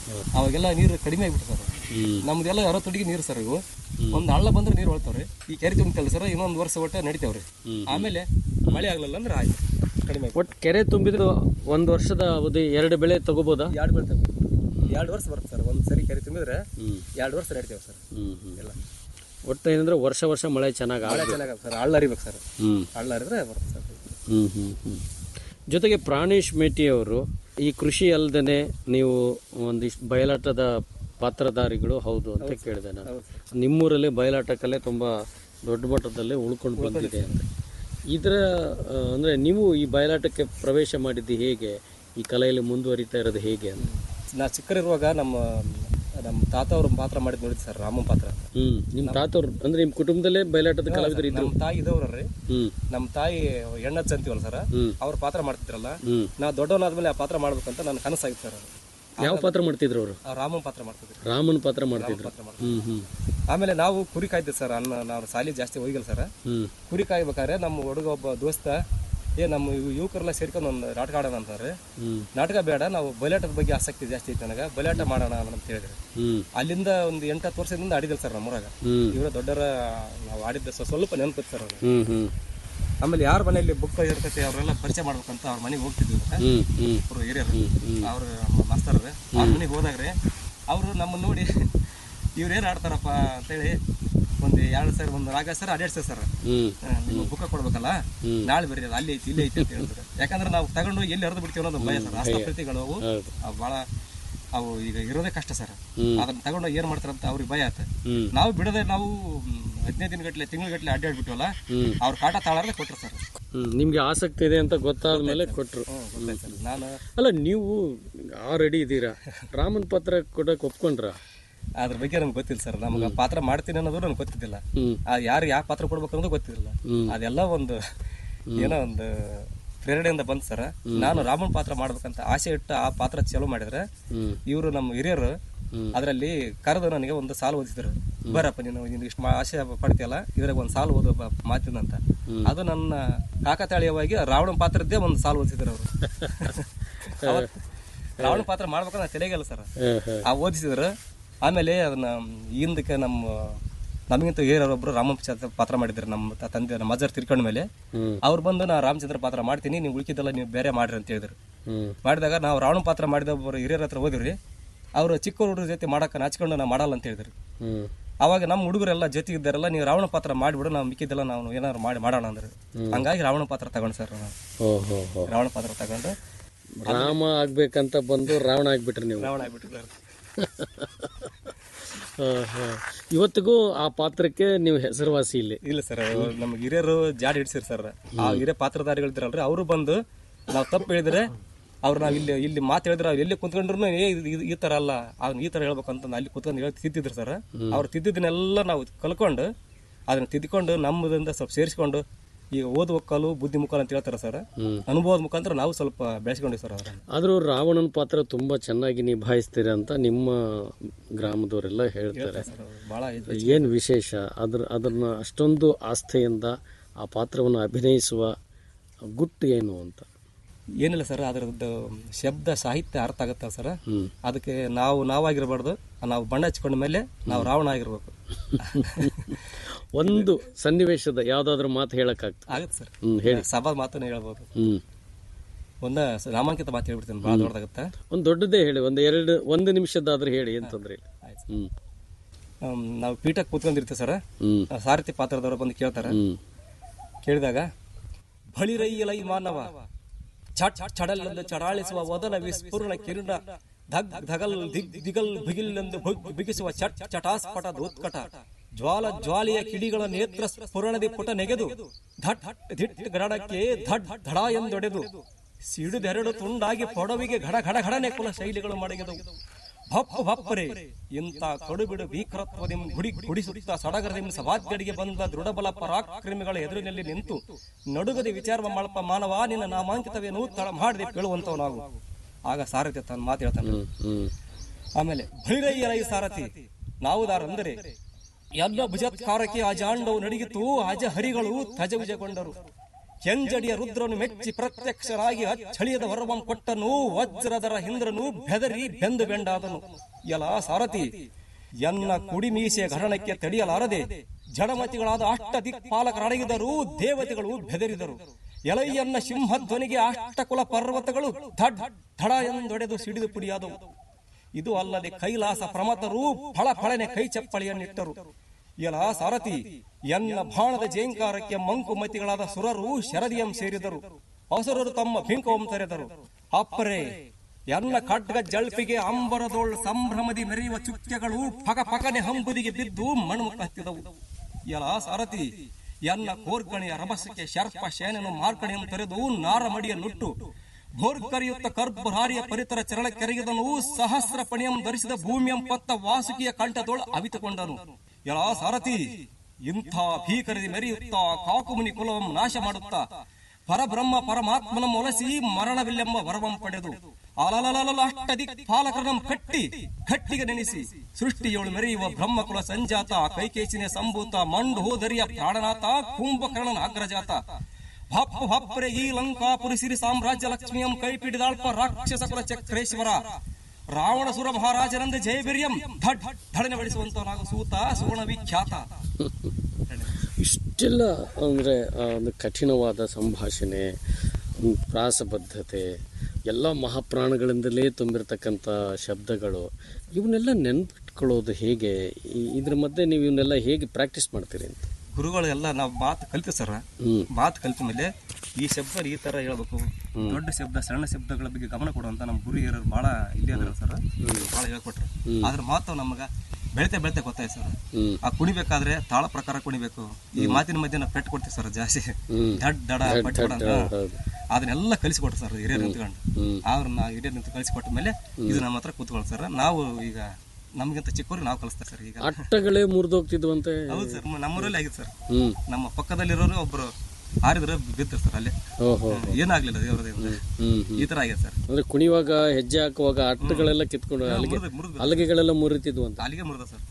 ಅವಾಗೆಲ್ಲ ನೀರು ಕಡಿಮೆ ಆಗ್ಬಿಟ್ಟು ಸರ್ ನಮ್ದೆಲ್ಲ ಅರವತ್ತೊಟ್ಟಿಗೆ ನೀರು ಸರ್ ಇವು ಒಂದು ಹಳ್ಳ ಬಂದ್ರೆ ನೀರು ಹೊಳ್ತಾವ್ರಿ ಈ ಕೆರೆ ತುಂಬಿತಲ್ಲ ಸರ್ ಇನ್ನೊಂದು ವರ್ಷ ಒಟ್ಟು ನಡಿತಾವ್ರಿ ಆಮೇಲೆ ಮಳೆ ಆಗ್ಲಿಲ್ಲ ಅಂದ್ರೆ ಆಯ್ತು ಕಡಿಮೆ ಆಗಿ
ಒಟ್ಟು ಕೆರೆ ತುಂಬಿದ್ರೆ ಒಂದು ವರ್ಷದ ಅವಧಿ ಎರಡು ಬೆಳೆ ತಗೋಬೋದಾ
ಎರಡು ಬರ್ತವೆ ಎರಡು ವರ್ಷ ಬರುತ್ತೆ ಸರ್ ಒಂದು ಸರಿ ಕೆರೆ ತುಂಬಿದ್ರೆ ಎರಡು ವರ್ಷ ನಡಿತೇವೆ ಸರ್ ಎಲ್ಲ
ಒಟ್ಟು ಏನಂದ್ರೆ ವರ್ಷ ವರ್ಷ ಮಳೆ ಚೆನ್ನಾಗಿ
ಮಳೆ ಚೆನ್ನಾಗಿ ಸರ್ ಹಳ್ಳ ಅರಿಬೇಕು ಸರ್
ಹ್ಮ್
ಹಳ್ಳ ಅರಿದ್ರೆ ಬರುತ್ತೆ ಸರ್
ಹ್ಮ್ ಹ್ಮ್ ಹ್ಮ್ ಜೊತೆಗೆ ಪ್ರಾಣೇಶ್ ಮೇಟಿ ಅವರು ಈ ಕೃಷಿ ಅಲ್ಲದೆ ನೀವು ಒಂದಿಷ್ಟು ಬಯಲಾಟದ ಪಾತ್ರಧಾರಿಗಳು ಹೌದು ಅಂತ ಕೇಳಿದೆ ನಾನು ನಿಮ್ಮೂರಲ್ಲಿ ಬಯಲಾಟ ಕಲೆ ತುಂಬ ದೊಡ್ಡ ಮಟ್ಟದಲ್ಲಿ ಉಳ್ಕೊಂಡು ಬಂದಿದೆ ಅಂತ ಇದರ ಆ, ಅಂದ್ರೆ ನೀವು ಈ ಬಯಲಾಟಕ್ಕೆ ಪ್ರವೇಶ ಮಾಡಿದ್ದು ಹೇಗೆ ಈ ಕಲೆಯಲ್ಲಿ ಮುಂದುವರಿತಾ ಇರೋದು ಹೇಗೆ ಅಂತ
ನಾ ಚಿಕ್ಕರಿರುವಾಗ ನಮ್ಮ ನಮ್ಮ ತಾತ ಅವರು ಪಾತ್ರ ಮಾಡಿದ್ ನೋಡಿದ್ ಸರ್ ರಾಮನ್ ಪಾತ್ರ
ಹ್ಮ್ ನಿಮ್ಮ ತಾತವ್ರು ಅಂದ್ರೆ ನಿಮ್ಮ ಕುಟುಂಬದಲ್ಲೇ ಬಯಲಾಟದ ಕಲಾವಿದರು ಇದ್ರು
ನಮ್ಮ ತಾಯಿ ಇದ್ದವ್ರಿ
ಹ್ಮ್
ನಮ್ಮ ತಾಯಿ ಎಣ್ಣಚ್ಚ ಅಂತೀವಲ್ಲ ಸರ್ ಅವ್ರ ಪಾತ್ರ ಮಾಡ್ತಿದ್ರಲ್ಲ
ಹ್ಮ್
ನಾ ದೊಡ್ಡವನಾದ್ಮೇಲೆ ಆ ಪಾತ್ರ ಮಾಡ್ಬೇಕಂತ ನನ್ನ ಕನಸಾಗಿತ್ತು ಸರ್ ಅದು.
ಯಾವ ಪಾತ್ರ ಮಾಡ್ತಿದ್ರು ಅವರು
ಆ ರಾಮನ್ ಪಾತ್ರ ಮಾಡ್ತಿದ್ರು
ರಾಮನ್ ಪಾತ್ರ ಮಾಡ್ತಿದ್ರು
ಪಾತ್ರ ಮಾಡ್ತಿದ್ರು.
ಹ್ಮ್ ಹ್ಮ್
ಆಮೇಲೆ ನಾವು ಕುರಿ ಕಾಯ್ತಿದ್ವಿ ಸರ್ ಅನ್ನ ನಾವು ಸಾಲಿ ಜಾಸ್ತಿ ಹೋಗಿಲ್ಲ ಸರ್
ಹ್ಮ್
ಕುರಿ ಕಾಯ್ಬೇಕಾದ್ರೆ ನಮ್ಮ ಹುಡುಗ ಒಬ್ಬ ದೋಸ್ತ ಏ ನಮ್ಮ ಇವ್- ಯುವಕರೆಲ್ಲ ಸೇರ್ಕೊಂಡು ಒಂದು ನಾಟಕ ಆಡೋಣ ಅಂತಾರೆ
ಹ್ಮ್
ನಾಟಕ ಬೇಡ ನಾವು ಬಯಲಾಟದ ಬಗ್ಗೆ ಆಸಕ್ತಿ ಜಾಸ್ತಿ ಐತೆ ನನಗೆ ಬಯಲಾಟ ಮಾಡೋಣ ಅಂತ ಹೇಳಿದ್ರು
ಹ್ಮ್
ಅಲ್ಲಿಂದ ಒಂದು ಎಂಟತ್ತು ವರ್ಷದಿಂದ ಆಡಿದಿಲ್ಲ ಸರ್ ನಮ್ಮೂರಾಗ
ಹ್ಮ್
ಇವರ ದೊಡ್ಡರ ನಾವು ಆಡಿದ್ದ ಸ್ವ- ಸ್ವಲ್ಪ ನೆನಪಿತ್ತು ಸರ್ ಅವ್ರು
ಹ್ಮ್ ಹ್ಮ್
ಆಮೇಲೆ ಯಾರ ಮನೆಯಲ್ಲಿ ಬುಕ್ ಇರ್ತೈತೆ ಅವರೆಲ್ಲ ಪರಿಚಯ ಮಾಡ್ಬೇಕಂತ ಅವ್ರ ಮನೆಗೆ ಹೋಗ್ತಿದ್ವಿ
ಹ್ಮ್ ಹ್ಮ್
ಅವರು ಹಿರಿಯರು ಅವ್ರ ಮಾಸ್ತರ್ ಅವ್ರ ಮನೆಗೆ ಹೋದಾಗ್ರೆ ಅವರು ನಮ್ಮನ್ನ ನೋಡಿ ಇವ್ರೇನು ಆಡ್ತಾರಪ್ಪ ಅಂತೇಳಿ ಒಂದು ಎರಡು ಸರ್ ಒಂದು ನಾಲ್ಕು ಸರ್ ಅಡ್ಯಾಡ್ ಸರ್
ಹ್ಮ್
ನಿಮ್ಮ ಬುಕ್ಕ ಕೊಡ್ಬೇಕಲ್ಲ ನಾಳೆ ಬರ್ರಿ ಅದು ಅಲ್ಲಿ ಐತಿ ಇಲ್ಲಿ ಐತಿ ಅಂತ ಹೇಳಿದ್ರು ಯಾಕಂದ್ರೆ ನಾವು ತಗೊಂಡು ಹೋಗಿ ಎಲ್ಲಿ ಹರಿದು ಬಿಡ್ತೀವಿ ಅನ್ನೋದು ಭಯ ಸರ್ ಹಸ್ತಪ್ರತಿಗಳು ಅವು
ಹೌದು
ಅವು ಭಾಳ ಅವು ಈಗ ಇರೋದೇ ಕಷ್ಟ ಸರ್ ಅದನ್ನ ತಗೊಂಡು ಏನ್ ಮಾಡ್ತಾರಂತ ಅವ್ರಿಗೆ ಭಯ ಆತ
ಹ್ಮ್
ನಾವು ಬಿಡದೆ ನಾವು ಮ್, ಹದಿನೈದು ದಿನಗಟ್ಲೆ ತಿಂಗಳಗಟ್ಲೆ ಅಡ್ಡಾಡ್ಬಿಟ್ವಲ್ಲ ಅವ್ರ ಕಾಟ ತಾಳಾರ್ದೆ ಕೊಟ್ರು ಸರ್
ಹ್ಮ್ ನಿಮ್ಗೆ ಆಸಕ್ತಿ ಇದೆ ಅಂತ ಗೊತ್ತಾದ ಮೇಲೆ ಕೊಟ್ರು
ಹ್ಞೂ ಗೊತ್ತಾಯ್ತು ಸರ್ ನಾನು
ಅಲ್ಲ ನೀವು ಆಲ್ರೆಡಿ ಇದ್ದೀರಾ ರಾಮನ್ ಪತ್ರ ಕೊಡಕ್ ಒಪ್ಕೊಂಡ್ರ
ಅದ್ರ ಬಗ್ಗೆ ನಮ್ಗೆ ಗೊತ್ತಿಲ್ಲ ಸರ್ ನಮ್ಗೆ ಪಾತ್ರ ಮಾಡ್ತೀನಿ ಅನ್ನೋದು ನನ್ಗೆ ಗೊತ್ತಿದ್ದಿಲ್ಲ
ಹ್ಮ್
ಆ ಯಾರು ಯಾವ ಪಾತ್ರ ಕೊಡ್ಬೇಕು ಅನ್ನೋದು ಗೊತ್ತಿರಲಿಲ್ಲ
ಹ್ಮ್.
ಅದೆಲ್ಲ ಒಂದು ಏನೋ ಒಂದು ಪ್ರೇರಣೆಯಿಂದ ಬಂತು ಸರ್ ನಾನು ರಾಮನ್ ಪಾತ್ರ ಮಾಡ್ಬೇಕಂತ ಆಸೆ ಇಟ್ಟು ಆ ಪಾತ್ರ ಚಾಲೂ ಮಾಡಿದ್ರೆ
ಹ್ಮ್
ಇವರು ನಮ್ಮ ಹಿರಿಯರು ಅದರಲ್ಲಿ ಕರೆದು ನನಗೆ ಒಂದು ಸಾಲು ಓದಿಸಿದ್ರು ಬರಪ್ಪ ನೀನು ನೀನು ಇಷ್ಟು ಮಾ- ಆಸೆ ಪಡ್ತೀಯಲ್ಲ ಇದ್ರಾಗ ಒಂದು ಸಾಲು ಓದು ಬ- ಮಾತಿನಂತ ಅದು ನನ್ನ ಕಾಕತಾಳೀಯವಾಗಿ ರಾವಣ ಪಾತ್ರದ್ದೇ ಒಂದು ಸಾಲು ಓದಿಸಿದ್ರು ಅವರು ರಾವಣ ಪಾತ್ರ ಮಾಡ್ಬೇಕಂದ್ರೆ ತಲೆಗೆಲ್ಲ ಸರ್
ಹ್ಮ್ ಹ್ಮ್
ಆ ಓದಿಸಿದ್ರು ಆಮೇಲೆ ಅದನ್ನ ಹಿಂದಕ್ಕೆ ನಮ್ಮ ನಮಗಿಂತ ಹಿರಿಯರೊಬ್ರು ರಾಮಚಂದ್ರ ಪಾತ್ರ ಮಾಡಿದ್ರು ನಮ್ಮ ತ- ತಂದೆ ನಮ್ಮ ಅಜ್ಜರ್ ತಿರ್ಕೊಂಡ ಮೇಲೆ
ಹ್ಮ್.
ಅವ್ರು ಬಂದು ನಾ ರಾಮಚಂದ್ರ ಪಾತ್ರ ಮಾಡ್ತೀನಿ ನೀವು ಉಳ್ಕಿದ್ದೆಲ್ಲ ನೀವು ಬೇರೆ ಮಾಡ್ರಿ ಅಂತ ಹೇಳಿದ್ರು
ಹ್ಮ್
ಮಾಡಿದಾಗ ನಾವು ರಾವಣ ಪಾತ್ರ ಮಾಡಿದ ಒಬ್ಬರು ಹಿರಿಯರ ಹತ್ರ ಹೋದಿವ್ರಿ ಅವರು ಚಿಕ್ಕ ಹುಡುಗರ ಜೊತೆ ಮಾಡಕ್ಕೆ ನಾಚ್ಕೊಂಡು ನಾವು ಮಾಡಲ್ಲ ಅಂತ ಹೇಳಿದ್ರು
ಹ್ಮ್
ಅವಾಗ ನಮ್ಮ ಹುಡುಗರೆಲ್ಲ ಜೊತೆಗೆ ಇದ್ದಾರಲ್ಲ ನೀವು ರಾವಣ ಪಾತ್ರ ಮಾಡಿಬಿಡು ನಾವು ಮಿಕ್ಕಿದ್ದೆಲ್ಲ ನಾವು ಏನಾದ್ರು ಮಾಡಿ ಮಾಡೋಣ ಅಂದ್ರೆ ಹಂಗಾಗಿ ರಾವಣ ಪಾತ್ರ ತಗೊಂಡು ಸರ್ ನಾವು
ಓ ಹೋ ಹೋ
ರಾವಣ ಪಾತ್ರ ತಗೊಂಡು
ರಾಮ ಆಗ್ಬೇಕಂತ ಬಂದು ರಾವಣ ಆಗ್ಬಿಟ್ರಿ ನೀವು
ರಾವಣ ಆಗ್ಬಿಟ್ಟಿದ್ದಾರೆ
ಹಾ, ಹಾ. ಇವತ್ತಿಗೂ ಆ ಪಾತ್ರಕ್ಕೆ ನೀವು ಹೆಸರುವಾಸಿ ಇಲ್ಲಿ
ಇಲ್ಲ ಸರ್ ನಮ್ಗೆ ಹಿರಿಯರು ಜಾಡಿ ಹಿಡ್ಸಿರ್ ಸರ್ ಆ ಹಿರಿಯ ಪಾತ್ರಧಾರಿಗಳು ಇದ್ರಲ್ರಿ ಅವರು ಬಂದು ನಾವು ತಪ್ಪು ಹೇಳಿದ್ರೆ ಅವ್ರು ನಾವು ಇಲ್ಲಿ ಇಲ್ಲಿ ಮಾತು ಹೇಳಿದ್ರೆ ಅವ್ರು ಎಲ್ಲಿ ಕುಂತ್ಕೊಂಡ್ರು ಏ ಇದು- ಇದು ಈ ತರ ಅಲ್ಲ ಅವ್ನು ಈ ತರ ಹೇಳ್ಬೇಕಂತ ಅಲ್ಲಿ ಕುತ್ಕೊಂಡು ಹೇಳಿ ತಿದ್ದಿದ್ರು ಸರ್ ಅವ್ರು ತಿದ್ದಿದ್ದನ್ನೆಲ್ಲ ನಾವು ಕಲ್ಕೊಂಡು ಅದನ್ನ ತಿದ್ಕೊಂಡು ನಮ್ಮದಿಂದ ಸ್ವಲ್ಪ ಸೇರಿಸ್ಕೊಂಡು ಈಗ ಓದುವ ಕಲು ಬುದ್ಧಿ ಮುಖಾಲು ಅಂತ ಹೇಳ್ತಾರೆ ಸರ್ ಅನುಭವದ ಮುಖಾಂತರ ನಾವು ಸ್ವಲ್ಪ ಬೆಳೆಸ್ಕೊಂಡಿವಿ ಸರ್ ಅದನ್ನ
ಆದ್ರೂ ರಾವಣನ ಪಾತ್ರ ತುಂಬಾ ಚೆನ್ನಾಗಿ ನಿಭಾಯಿಸ್ತೀರ ಅಂತ ನಿಮ್ಮ ಗ್ರಾಮದವರೆಲ್ಲ ಹೇಳ್ತಾರೆ
ಭಾಳ ಇದು
ಏನು ವಿಶೇಷ ಅದ್ರ ಅದನ್ನ ಅಷ್ಟೊಂದು ಆಸ್ಥೆಯಿಂದ ಆ ಪಾತ್ರವನ್ನು ಅಭಿನಯಿಸುವ ಗುಟ್ಟು ಏನು ಅಂತ
ಏನಿಲ್ಲ ಸರ್ ಅದರದ್ದು ಶಬ್ದ ಸಾಹಿತ್ಯ ಅರ್ಥ ಆಗತ್ತ ಸರ್
ಹ್ಮ್.
ಅದಕ್ಕೆ ನಾವು ನಾವಾಗಿರಬಾರ್ದು ನಾವು ಬಣ್ಣ ಹಚ್ಕೊಂಡ ಮೇಲೆ ನಾವು ರಾವಣ ಆಗಿರ್ಬೇಕು
ಒಂದು ಸನ್ನಿವೇಶದ ಯಾವ್ದಾದ್ರು ಮಾತು ಹೇಳಕ್ಕಾಗ್ತದೆ
ಆಗತ್ತೆ ಸರ್
ಹ್ಮ್ ಹೇಳಿ
ಸಭಾ ಮಾತನ್ನು ಹೇಳ್ಬೋದು
ಹ್ಮ್
ಒಂದ ನಾಮಾಂಕಿತ ಮಾತು ಹೇಳ್ಬಿಡ್ತೀನಿ ಭಾಳ ದೊಡ್ಡದಾಗತ್ತೆ
ಒಂದು ದೊಡ್ಡದೇ ಹೇಳಿ ಒಂದು ಎರಡು ಒಂದು ನಿಮಿಷದಾದ್ರೂ ಹೇಳಿ ಏನ್ ತೊಂದ್ರೆ ಇಲ್ಲ
ಆಯ್ತು.
ಹ್ಮ್
ಹ್ಮ್, ನಾವು ಪೀಠಕ್ಕೆ ಕೂತ್ಕೊಂಡಿರ್ತೀವಿ ಸರ್
ಹ್ಮ್
ಸಾರಥಿ ಪಾತ್ರದವರು ಬಂದು ಕೇಳ್ತಾರೆ
ಹ್ಮ್
ಕೇಳಿದಾಗ ಬಳಿರೈಯಲೈ ಮಾನವ ಚಟ್ ಚಡಲೆಂದು ಚಡಾಳಿಸುವ ವದನ ವಿಸ್ಫುರಣ ಕಿರಣ ಧಗ್ ಧಗಲ್ ದಿಗ್ ದಿಗಲ್ ಬಿಗಿಲೆಂದು ಭುಗ್ ಬಿಗಿಸುವ ಚಟ್ ಚಟಾಸ್ಫಟದ ಉತ್ಕಟ ಜ್ವಾಲ ಜ್ವಾಲಿಯ ಕಿಡಿಗಳ ನೇತ್ರ ಸ್ಫುರಣದಿ ಪುಟ ನೆಗೆದು ಧಟ್ ಧಿಟ್ ಗರಡಕ್ಕೆ ಧಡ್ ಧಡ ಎಂದೊಡೆದು ಸಿಡಿದೆರಡು ತುಂಡಾಗಿ ಪೊಡವಿಗೆ ಘಡ ಘಡ ಘಡನೆ ಕುಲ ಶೈಲಿಗಳು ಮಡಗಿದವು ಭಪ್ ಭಪ್ಪರೆ ಇಂಥ ಕಡುಬಿಡು ಭೀಕರತ್ವದಿಂ ಗುಡಿ ಗುಡಿಸುತ್ತ ಸಡಗರದಿಂ ಸಭಾದ್ಗಡಿಗೆ ಬಂದ ದೃಢಬಲ ಪರಾಕ್ರಮಿಗಳ ಎದುರಿನಲ್ಲಿ ನಿಂತು ನಡುಗದೆ ವಿಚಾರ ಮಾಡಪ್ಪ ಮಾನವ ನಿನ್ನ ನಾಮಾಂಕಿತವೇನು ತಳ ಮಾಡದೆ ಕೇಳುವಂತವ ನಾವು ಆಗ ಸಾರಥಿ ತಾನು ಮಾತು ಹೇಳ್ತಾನೆ
ಹ್ಮ್ ಹ್ಮ್
ಆಮೇಲೆ ಭೈರಯ್ಯರೈ ಸಾರಥಿ ನಾವುದಾರಂದರೆ ಎಲ್ಲ ಭುಜತ್ಕಾರಕ್ಕೆ ಅಜಾಂಡವು ನಡಿಗಿತು ಅಜ ಹರಿಗಳು ತಜವಿಜಗೊಂಡರು ಕೆಂಜಡಿಯ ರುದ್ರನು ಮೆಚ್ಚಿ ಪ್ರತ್ಯಕ್ಷರಾಗಿ ಅಚ್ಚಳಿಯದ ವರವಂ ಕೊಟ್ಟನು ವಜ್ರದರ ಹಿಂದ್ರನು ಬೆದರಿ ಬೆಂದು ಬೆಂಡಾದನು ಎಲ ಸಾರಥಿ ಎನ್ನ ಕುಡಿಮೀಸೆಯ ಘಟನಕ್ಕೆ ತಡೆಯಲಾರದೆ ಜಡಮತಿಗಳಾದ ಅಷ್ಟ ದಿಕ್ಪಾಲಕರಡಗಿದರು ದೇವತೆಗಳು ಬೆದರಿದರು ಎಲೈಯನ್ನ ಸಿಂಹಧ್ವನಿಗೆ ಅಷ್ಟಕುಲ ಪರ್ವತಗಳು ಧಡ್ ಧಡ ಎಂದೊಡೆದು ಸಿಡಿದು ಪುಡಿಯಾದವು ಇದು ಅಲ್ಲದೆ ಕೈಲಾಸ ಪ್ರಮತರು ಫಳ ಫಳನೆ ಕೈ ಚಪ್ಪಳಿಯನ್ನಿಟ್ಟರು ಎಲ ಸಾರಥಿ ಎನ್ನ ಬಾಣದ ಜೇಂಕಾರಕ್ಕೆ ಮಂಕುಮತಿಗಳಾದ ಸುರರು ಶರದಿಯಂ ಸೇರಿದರು ಅಸುರರು ತಮ್ಮ ಭಿಂಕವಂ ತೆರೆದರು ಅಪ್ಪರೇ ಎನ್ನ ಖಡ್ಗ ಜಳ್ಪಿಗೆ ಅಂಬರದೋಳ್ ಸಂಭ್ರಮದಿ ಮೆರೆಯುವ ಚುಕ್ಕೆಗಳು ಪಕ ಪಕನೆ ಹಂಬುದಿಗೆ ಬಿದ್ದು ಮಣ್ಣು ಕತ್ತಿದವು ಎಲ ಸಾರಥಿ ಎನ್ನ ಕೋರ್ಕಣಿಯ ರಭಸಕ್ಕೆ ಶರ್ಪ ಶೇನನು ಮಾರ್ಕಣಿಯನ್ನು ತೆರೆದು ನಾರಮಡಿಯ ನುಟ್ಟು ಭೋರ್ಕರಿಯುತ್ತ ಕರ್ಬುರಾರಿಯ ಪರಿತರ ಚರಳ ಕೆರಗಿದನು ಸಹಸ್ರ ಪಣಿಯಂ ಧರಿಸಿದ ಭೂಮಿಯಂ ಪತ್ತ ವಾಸುಕಿಯ ಕಂಠದೊಳ ಅವಿತುಕೊಂಡನು ಎಲ ಸಾರಥಿ ಇಂಥ ಭೀಕರದಿ ಮೆರೆಯುತ್ತಾ ಕಾಕುಮುನಿ ಕುಲವಂ ನಾಶ ಮಾಡುತ್ತಾ ಪರಬ್ರಹ್ಮ ಪರಮಾತ್ಮನ ಒಲಸಿ ಮರಣವಿಲ್ಲೆಂಬ ವರವಂ ಪಡೆದು ಅಲಲಲಲ ಅಷ್ಟದಿ ಪಾಲಕರನಂ ಕಟ್ಟಿ ಕಟ್ಟಿಗೆ ನೆನೆಸಿ ಸೃಷ್ಟಿಯೋಳು ಮೆರೆಯುವ ಬ್ರಹ್ಮಕುಲ ಸಂಜಾತ ಕೈಕೇಚಿನ ಸಂಭೂತ ಮಂಡು ಹೋದರಿಯ ಪ್ರಾಣನಾಥ ಕುಂಭಕರ್ಣನ ಅಗ್ರಜಾತ ಭಪ್ಪ ಭಪ್ರೆ ಈ ಲಂಕಾಪುರಿ ಸಿರಿ ಸಾಮ್ರಾಜ್ಯ ಲಕ್ಷ್ಮಿಯಂ ಕೈಪಿಡಿದಾಳ್ಪ ರಾಕ್ಷಸ ಕುಲ ಚಕ್ರೇಶ್ವರ ರಾವಣ ಸುರ ಮಹಾರಾಜನಂದ ಜಯವೀರ್ಯಂ ಧಡ್ ಧಡನೆ ಬಡಿಸುವಂತವನಾಗ ಸೂತ ಸುಗುಣ ವಿಖ್ಯಾತ
ಇಷ್ಟೆಲ್ಲ ಅಂದರೆ ಒಂದು ಕಠಿಣವಾದ ಸಂಭಾಷಣೆ ಒಂದು ಪ್ರಾಸಬದ್ಧತೆ ಎಲ್ಲ ಮಹಾಪ್ರಾಣಗಳಿಂದಲೇ ತುಂಬಿರ್ತಕ್ಕಂಥ ಶಬ್ದಗಳು ಇವನ್ನೆಲ್ಲ ನೆನ್ಪಿಟ್ಕೊಳ್ಳೋದು ಹೇಗೆ ಈ- ಇದ್ರ ಮಧ್ಯೆ ನೀವು ಇವನ್ನೆಲ್ಲ ಹೇಗೆ ಪ್ರಾಕ್ಟೀಸ್ ಮಾಡ್ತೀರಿ ಅಂತ
ಗುರುಗಳು ಎಲ್ಲ ನಾವು ಮಾತು ಕಲಿತು ಸರ್
ಹ್ಮ್.
ಮಾತು ಕಲಿತ ಮೇಲೆ ಈ ಶಬ್ದ ಈ ತರ ಹೇಳ್ಬೇಕು ದೊಡ್ಡ ಶಬ್ದ ಸಣ್ಣ ಶಬ್ದಗಳ ಬಗ್ಗೆ ಗಮನ ಕೊಡುವಂತ ನಮ್ಮ ಗುರು ಹಿರಿಯರು ಬಹಳ ಇಲ್ಲೇ ಅದಾರ ಸರ್ ಬಹಳ ಹೇಳ್ಕೊಟ್ರು ಅದ್ರ ಮಾತು ನಮಗ ಬೆಳಿತೆ ಬೆಳಿತೆ ಗೊತ್ತಾಯ್ತು ಸರ್
ಹ್ಮ್.
ಆ ಕುಣಿಬೇಕಾದ್ರೆ ತಾಳ ಪ್ರಕಾರ ಕುಣಿಬೇಕು ಈ ಮಾತಿನ ಮಧ್ಯೆ ನಾವು ಪೆಟ್ಟು ಕೊಡ್ತೀವಿ ಸರ್ ಜಾಸ್ತಿ
ಹ್ಮ್.
ದಡ್ ದಡ
ದಡ್
ಪೆಟ್ಟು
ದಡ,
ಕೊಡೋಣ
ಹೌದು.
ಅದನ್ನೆಲ್ಲ ಕಲಿಸಿಕೊಟ್ರು ಸರ್ ಹಿರಿಯರು ನಿಂತ್ಕೊಂಡು
ಹ್ಮ್.
ಅವ್ರನ್ನ ಹಿರಿಯರು ನಿಂತು ಕಲಿಸಿಕೊಟ್ಟ ಮೇಲೆ ಇದು ನಮ್ಮ ಹತ್ರ ಕೂತ್ಕೊಳ್ಳಿ ಸರ್ ನಾವು ಈಗ ನಮ್ಗಿಂತ ಚಿಕ್ಕವ್ರಿಗೆ ನಾವು ಕಲಿಸ್ತಾರೆ ಸರ್ ಈಗ
ಅಟ್ಟಗಳೇ ಮುರಿದೋಗ್ತಿದ್ವಂತೆ
ಹೌದು ಸರ್ ನಮ್ಮೂರಲ್ಲಿ ಆಗಿತ್ತು ಸರ್
ಹ್ಮ್
ನಮ್ಮ ಪಕ್ಕದಲ್ಲಿರೋರು ಒಬ್ರು ಹಾರಿದ್ರು ಬಿದ್ದರು ಸರ್ ಅಲ್ಲೇ
ಓಹೋ
ಏನಾಗ್ಲಿಲ್ಲ ದೇವರದಿಂದ
ಹ್ಮ್ ಹ್ಮ್
ಈ ತರ ಆಗಿದೆ ಸರ್
ಅಂದ್ರೆ ಕುಣಿಯುವಾಗ ಹೆಜ್ಜೆ ಹಾಕುವಾಗ ಅಟ್ಟಗಳೆಲ್ಲ ಕಿತ್ಕೊಂಡು ಅಲ್ಲಿಗೆ
ಮುರಿದು ಮುರಿದು
ಅಲ್ಲಿಗೆಗಳೆಲ್ಲ ಮುರಿತಿದ್ವು ಅಂತ
ಅಲ್ಲಿಗೆ ಮುರಿದ ಸರ್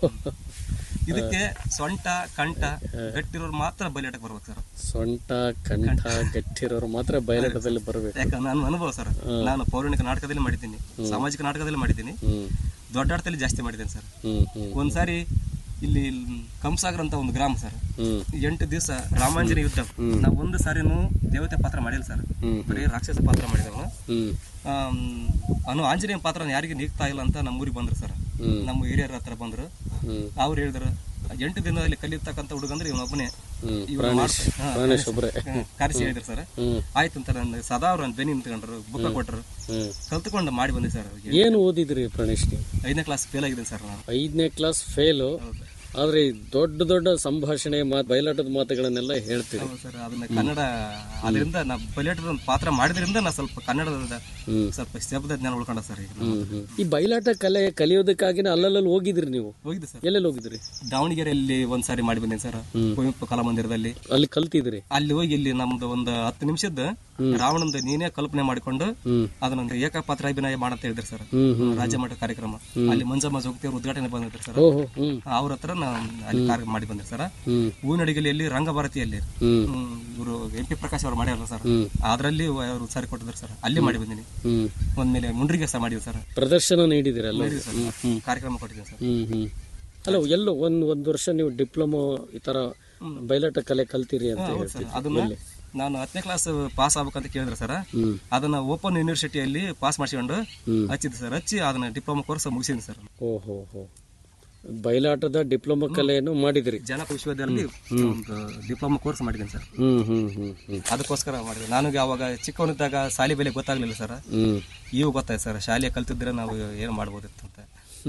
ಇದಕ್ಕೆ ಸೊಂಟ ಕಂಠ ಗಟ್ಟಿರೋರು ಮಾತ್ರ ಬಲಿಯಾಟಕ್ಕೆ ಬರ್ಬೇಕು ಸರ್
ಸೊಂಟ ಕಂಠ ಗಟ್ಟಿರೋರು ಮಾತ್ರ ಬಯಲಾಟದಲ್ಲಿ ಬರಬೇಕು
ಯಾಕಂದ್ರೆ ನನ್ನ ಅನುಭವ ಸರ್ ನಾನು ಪೌರಾಣಿಕ ನಾಟಕದಲ್ಲಿ ಮಾಡಿದ್ದೀನಿ ಸಾಮಾಜಿಕ ನಾಟಕದಲ್ಲಿ ಮಾಡಿದ್ದೀನಿ
ಹ್ಮ್
ದೊಡ್ಡಾಟದಲ್ಲಿ ಜಾಸ್ತಿ ಮಾಡಿದ್ದೀನಿ ಸರ್
ಹ್ಮ್ ಹ್ಮ್
ಒಂದ್ಸಾರಿ ಇಲ್ಲಿ ಕಂಸಾಗರ ಅಂತ ಒಂದು ಗ್ರಾಮ ಸರ್
ಹ್ಮ್
ಎಂಟು ದಿವಸ ರಾಮಾಂಜನ ಯುದ್ಧ ನಾವು ಒಂದು ಸಾರಿನೂ ದೇವತೆ ಪಾತ್ರ ಮಾಡಿಲ್ಲ ಸರ್
ಹ್ಮ್.
ಬರೀ ರಾಕ್ಷಸ ಪಾತ್ರ ಮಾಡಿದವ
ಹ್ಮ್
ಅನು ಆಂಜನೇಯ ಪಾತ್ರ ಯಾರಿಗೆ ನೀಗ್ತಾ ಇಲ್ಲ ಅಂತ ನಮ್ಮ ಊರಿಗೆ ಬಂದ್ರು ಸರ್
ಹ್ಮ್.
ನಮ್ಮ ಹಿರಿಯರ ಹತ್ರ ಬಂದ್ರು
ಹ್ಮ್
ಅವ್ರು ಹೇಳಿದ್ರು ಎಂಟು ದಿನದಲ್ಲಿ ಕಲಿಯತಕ್ಕಂಥ ಹುಡುಗಂದ್ರೆ ಇವನೊಬ್ಬನೇ
ಹ್ಮ್
ಇವ್ನು
ಪ್ರಾಣೇಶ್
ಮಾಡ್ತಾ- ಹಾ,
ಪ್ರಾಣೇಶ್ ಒಬ್ರೆ
ಹಾ, ಕರೆಸಿ ಹೇಳಿದ್ರು ಸರ್
ಹ್ಮ್
ಆಯ್ತು ಅಂತ ನನ್ನ ಸದಾ ಅವ್ರು ನನ್ನ ಬೆನ್ನಿ ನಿಂತ್ಕೊಂಡ್ರು ಬುಕ್ಕ ಕೊಟ್ಟರು
ಹ್ಮ್
ಕಲ್ತ್ಕೊಂಡು ಮಾಡಿ ಬಂದೆ ಸರ್
ಏನು ಓದಿದ್ರಿ ಪ್ರಾಣೇಶ್ ನೀವು
ಐದನೇ ಕ್ಲಾಸ್ ಫೇಲ್ ಆಗಿದ್ದೀನಿ ಸರ್ ನಾನು
ಐದನೇ ಕ್ಲಾಸ್ ಫೇಲು ಆದ್ರೆ ಈ ದೊಡ್ಡ ದೊಡ್ಡ ಸಂಭಾಷಣೆ ಮಾತು ಬಯಲಾಟದ ಮಾತುಗಳನ್ನೆಲ್ಲ ಹೇಳ್ತೀರಿ
ಹೌದು ಸರ್ ಅದನ್ನ ಕನ್ನಡ ಅದರಿಂದ ನಾ ಬಲಿಯಾಟದ ಒಂದು ಪಾತ್ರ ಮಾಡಿದ್ರಿಂದ ನಾ ಸ್ವಲ್ಪ ಕನ್ನಡದ
ಹ್ಮ್.
ಸ್ವಲ್ಪ ಶಬ್ದ ಜ್ಞಾನ ಉಳ್ಕೊಂಡ ಸರ್ ಈಗ
ಹ್ಮ್ ಹ್ಮ್ ಈ ಬಯಲಾಟ ಕಲೆ ಕಲಿಯೋದಕ್ಕಾಗಿನ ಅಲ್ಲಲ್ಲಿ ಹೋಗಿದ್ರಿ ನೀವು
ಹೋಗಿದೆ ಸರ್
ಎಲ್ಲೆಲ್ಲಿ ಹೋಗಿದ್ರಿ
ದಾವಣಗೆರೆಯಲ್ಲಿ ಒಂದ್ಸಾರಿ ಮಾಡಿ ಬಂದೇನೆ ಸರ್ ಕುವೆಂಪು ಕಲಾಮಂದಿರದಲ್ಲಿ
ಅಲ್ಲಿ ಕಲ್ತಿದ್ರಿ
ಅಲ್ಲಿ ಹೋಗಿ ಇಲ್ಲಿ ನಮ್ದು ಒಂದು ಹತ್ತು ನಿಮಿಷದ ರಾವಣಂದ ನೀನೇ ಕಲ್ಪನೆ ಮಾಡಿಕೊಂಡು
ಹ್ಮ್
ಅದನ್ನೊಂದು ಏಕಪಾತ್ರ ಅಭಿನಯ ಮಾಡಂತ ಹೇಳಿದ್ರು ಸರ್
ಹ್ಮ್ ಹ್ಮ್
ರಾಜ್ಯ ಮಟ್ಟ ಕಾರ್ಯಕ್ರಮ ಅಲ್ಲಿ ಮಂಜಮ್ಮ ಜೋಗತಿ ಅವ್ರು ಉದ್ಘಾಟನೆ ಬಂದಿದ್ರು ಸರ್
ಓಹೋ ಹ್ಮ್
ಅವ್ರ ಹತ್ರ ನಾನು ಅಲ್ಲಿ ಕಾರ್ಯ ಮಾಡಿ ಬಂದೆ ಸರ್
ಹ್ಮ್
ಹೂನಡಿಗೆಯಲ್ಲಿ ರಂಗಭಾರತಿಯಲ್ಲಿ
ಹ್ಮ್
ಇವರು ಎಂ ಪಿ ಪ್ರಕಾಶ್ ಅವರು ಮಾಡ್ಯಾರ ಸರ್
ಹ್ಮ್.
ಅದರಲ್ಲಿ ಅವರು ಸರಿ ಕೊಟ್ಟಿದ್ರು ಸರ್ ಅಲ್ಲಿ ಮಾಡಿ ಬಂದಿನಿ
ಹ್ಮ್
ಒಂದ್ಮೇಲೆ ಮುಂಡ್ರಿಗೆ ಸಹ ಮಾಡಿದ್ವಿ ಸರ್
ಪ್ರದರ್ಶನ ನೀಡಿದಿರಲ್ಲ
ಸರ್ ಕಾರ್ಯಕ್ರಮ ಕೊಟ್ಟಿದ್ದೀನಿ ಸರ್
ಹ್ಮ್ ಹ್ಮ್ ಅಲ್ಲ ಎಲ್ಲೋ ಒಂದ್ ಒಂದ್ ವರ್ಷ ನೀವು ಡಿಪ್ಲೊಮಾ ಈ ತರ ಬಯಲಾಟ ಕಲೆ ಕಲ್ತೀರಿ ಅಂತ
ಸರ್
ಹೇಳ್ತೀರಿ
ಅದನ್ನ ನಾನು ಹತ್ತನೇ ಕ್ಲಾಸ್ ಪಾಸ್ ಆಗ್ಬೇಕಂತ ಕೇಳಿದ್ರೆ ಸರ್
ಹ್ಮ್
ಅದನ್ನ ಓಪನ್ ಯೂನಿವರ್ಸಿಟಿಯಲ್ಲಿ ಪಾಸ್ ಮಾಡಿಸ್ಕೊಂಡು
ಹ್ಮ್.
ಹಚ್ಚಿದ್ದೆ ಸರ್ ಹಚ್ಚಿ ಅದನ್ನ ಡಿಪ್ಲೊಮಾ ಕೋರ್ಸ್ ಮುಗಿಸಿದ್ದೆ ಸರ್
ಓಹೋ ಹೋ ಬಯಲಾಟದ ಡಿಪ್ಲೊಮಾ ಕಲೆಯನ್ನು ಮಾಡಿದ್ರಿ
ಜನಪ ವಿಶ್ವವಿದ್ಯಾಲಯದಲ್ಲಿ ಒಂದು ಡಿಪ್ಲೊಮಾ ಕೋರ್ಸ್ ಮಾಡಿದ್ದೀನಿ ಸರ್
ಹ್ಮ್ ಹ್ಮ್ ಹ್ಮ್ ಹ್ಮ್
ಅದಕ್ಕೋಸ್ಕರ ಮಾಡಿದೆ ನನಗೆ ಅವಾಗ ಚಿಕ್ಕವನಿದ್ದಾಗ ಶಾಲೆ ಬೆಲೆ ಗೊತ್ತಾಗ್ಲಿಲ್ಲ ಸರ್
ಹ್ಮ್
ಈಗ ಗೊತ್ತಾಯ್ತು ಸರ್ ಶಾಲೆ ಕಲ್ತಿದ್ರೆ ನಾವು ಏನು ಮಾಡ್ಬೋದಿತ್ತು ಅಂತ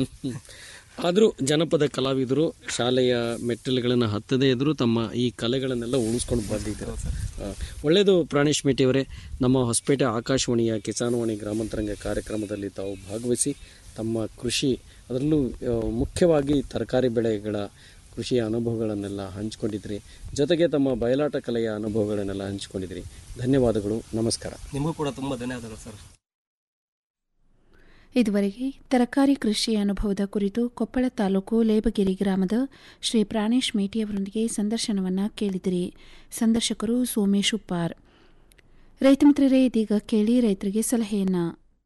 ಆದರೂ ಜನಪದ ಕಲಾವಿದರು ಶಾಲೆಯ ಮೆಟ್ಟಿಲುಗಳನ್ನು ಹತ್ತದೇ ಇದ್ರೂ ತಮ್ಮ ಈ ಕಲೆಗಳನ್ನೆಲ್ಲ ಉಳಿಸ್ಕೊಂಡು ಬಂದಿದ್ದಾರೆ ಆ, ಒಳ್ಳೆಯದು ಪ್ರಾಣೇಶ್ ಮೇಟಿಯವರೇ ನಮ್ಮ ಹೊಸಪೇಟೆ ಆಕಾಶವಾಣಿಯ ಕಿಸಾನವಾಣಿ ಗ್ರಾಮಾಂತರಂಗ ಕಾರ್ಯಕ್ರಮದಲ್ಲಿ ತಾವು ಭಾಗವಹಿಸಿ ತಮ್ಮ ಕೃಷಿ ಅದರಲ್ಲೂ ಆ, ಮುಖ್ಯವಾಗಿ ತರಕಾರಿ ಬೆಳೆಗಳ ಕೃಷಿಯ ಅನುಭವಗಳನ್ನೆಲ್ಲ ಹಂಚ್ಕೊಂಡಿದ್ರಿ ಜೊತೆಗೆ ತಮ್ಮ ಬಯಲಾಟ ಕಲೆಯ ಅನುಭವಗಳನ್ನೆಲ್ಲ ಹಂಚ್ಕೊಂಡಿದ್ರಿ ಧನ್ಯವಾದಗಳು ನಮಸ್ಕಾರ
ನಿಮಗೂ ಕೂಡ ತುಂಬ ಧನ್ಯವಾದಗಳು ಸರ್
ಇದುವರೆಗೆ ತರಕಾರಿ ಕೃಷಿ ಅನುಭವದ ಕುರಿತು ಕೊಪ್ಪಳ ತಾಲೂಕು ಲೇಬಗಿರಿ ಗ್ರಾಮದ ಶ್ರೀ ಪ್ರಾಣೇಶ್ ಮೇಟಿಯವರೊಂದಿಗೆ ಸಂದರ್ಶನವನ್ನು ಕೇಳಿದಿರಿ ಸಂದರ್ಶಕರು ಸೋಮೇಶ್ ಉಪ್ಪಾರ್ ರೈತ ಮಿತ್ರರೇ ಇದೀಗ ಕೇಳಿ ರೈತರಿಗೆ ಸಲಹೆಯನ್ನ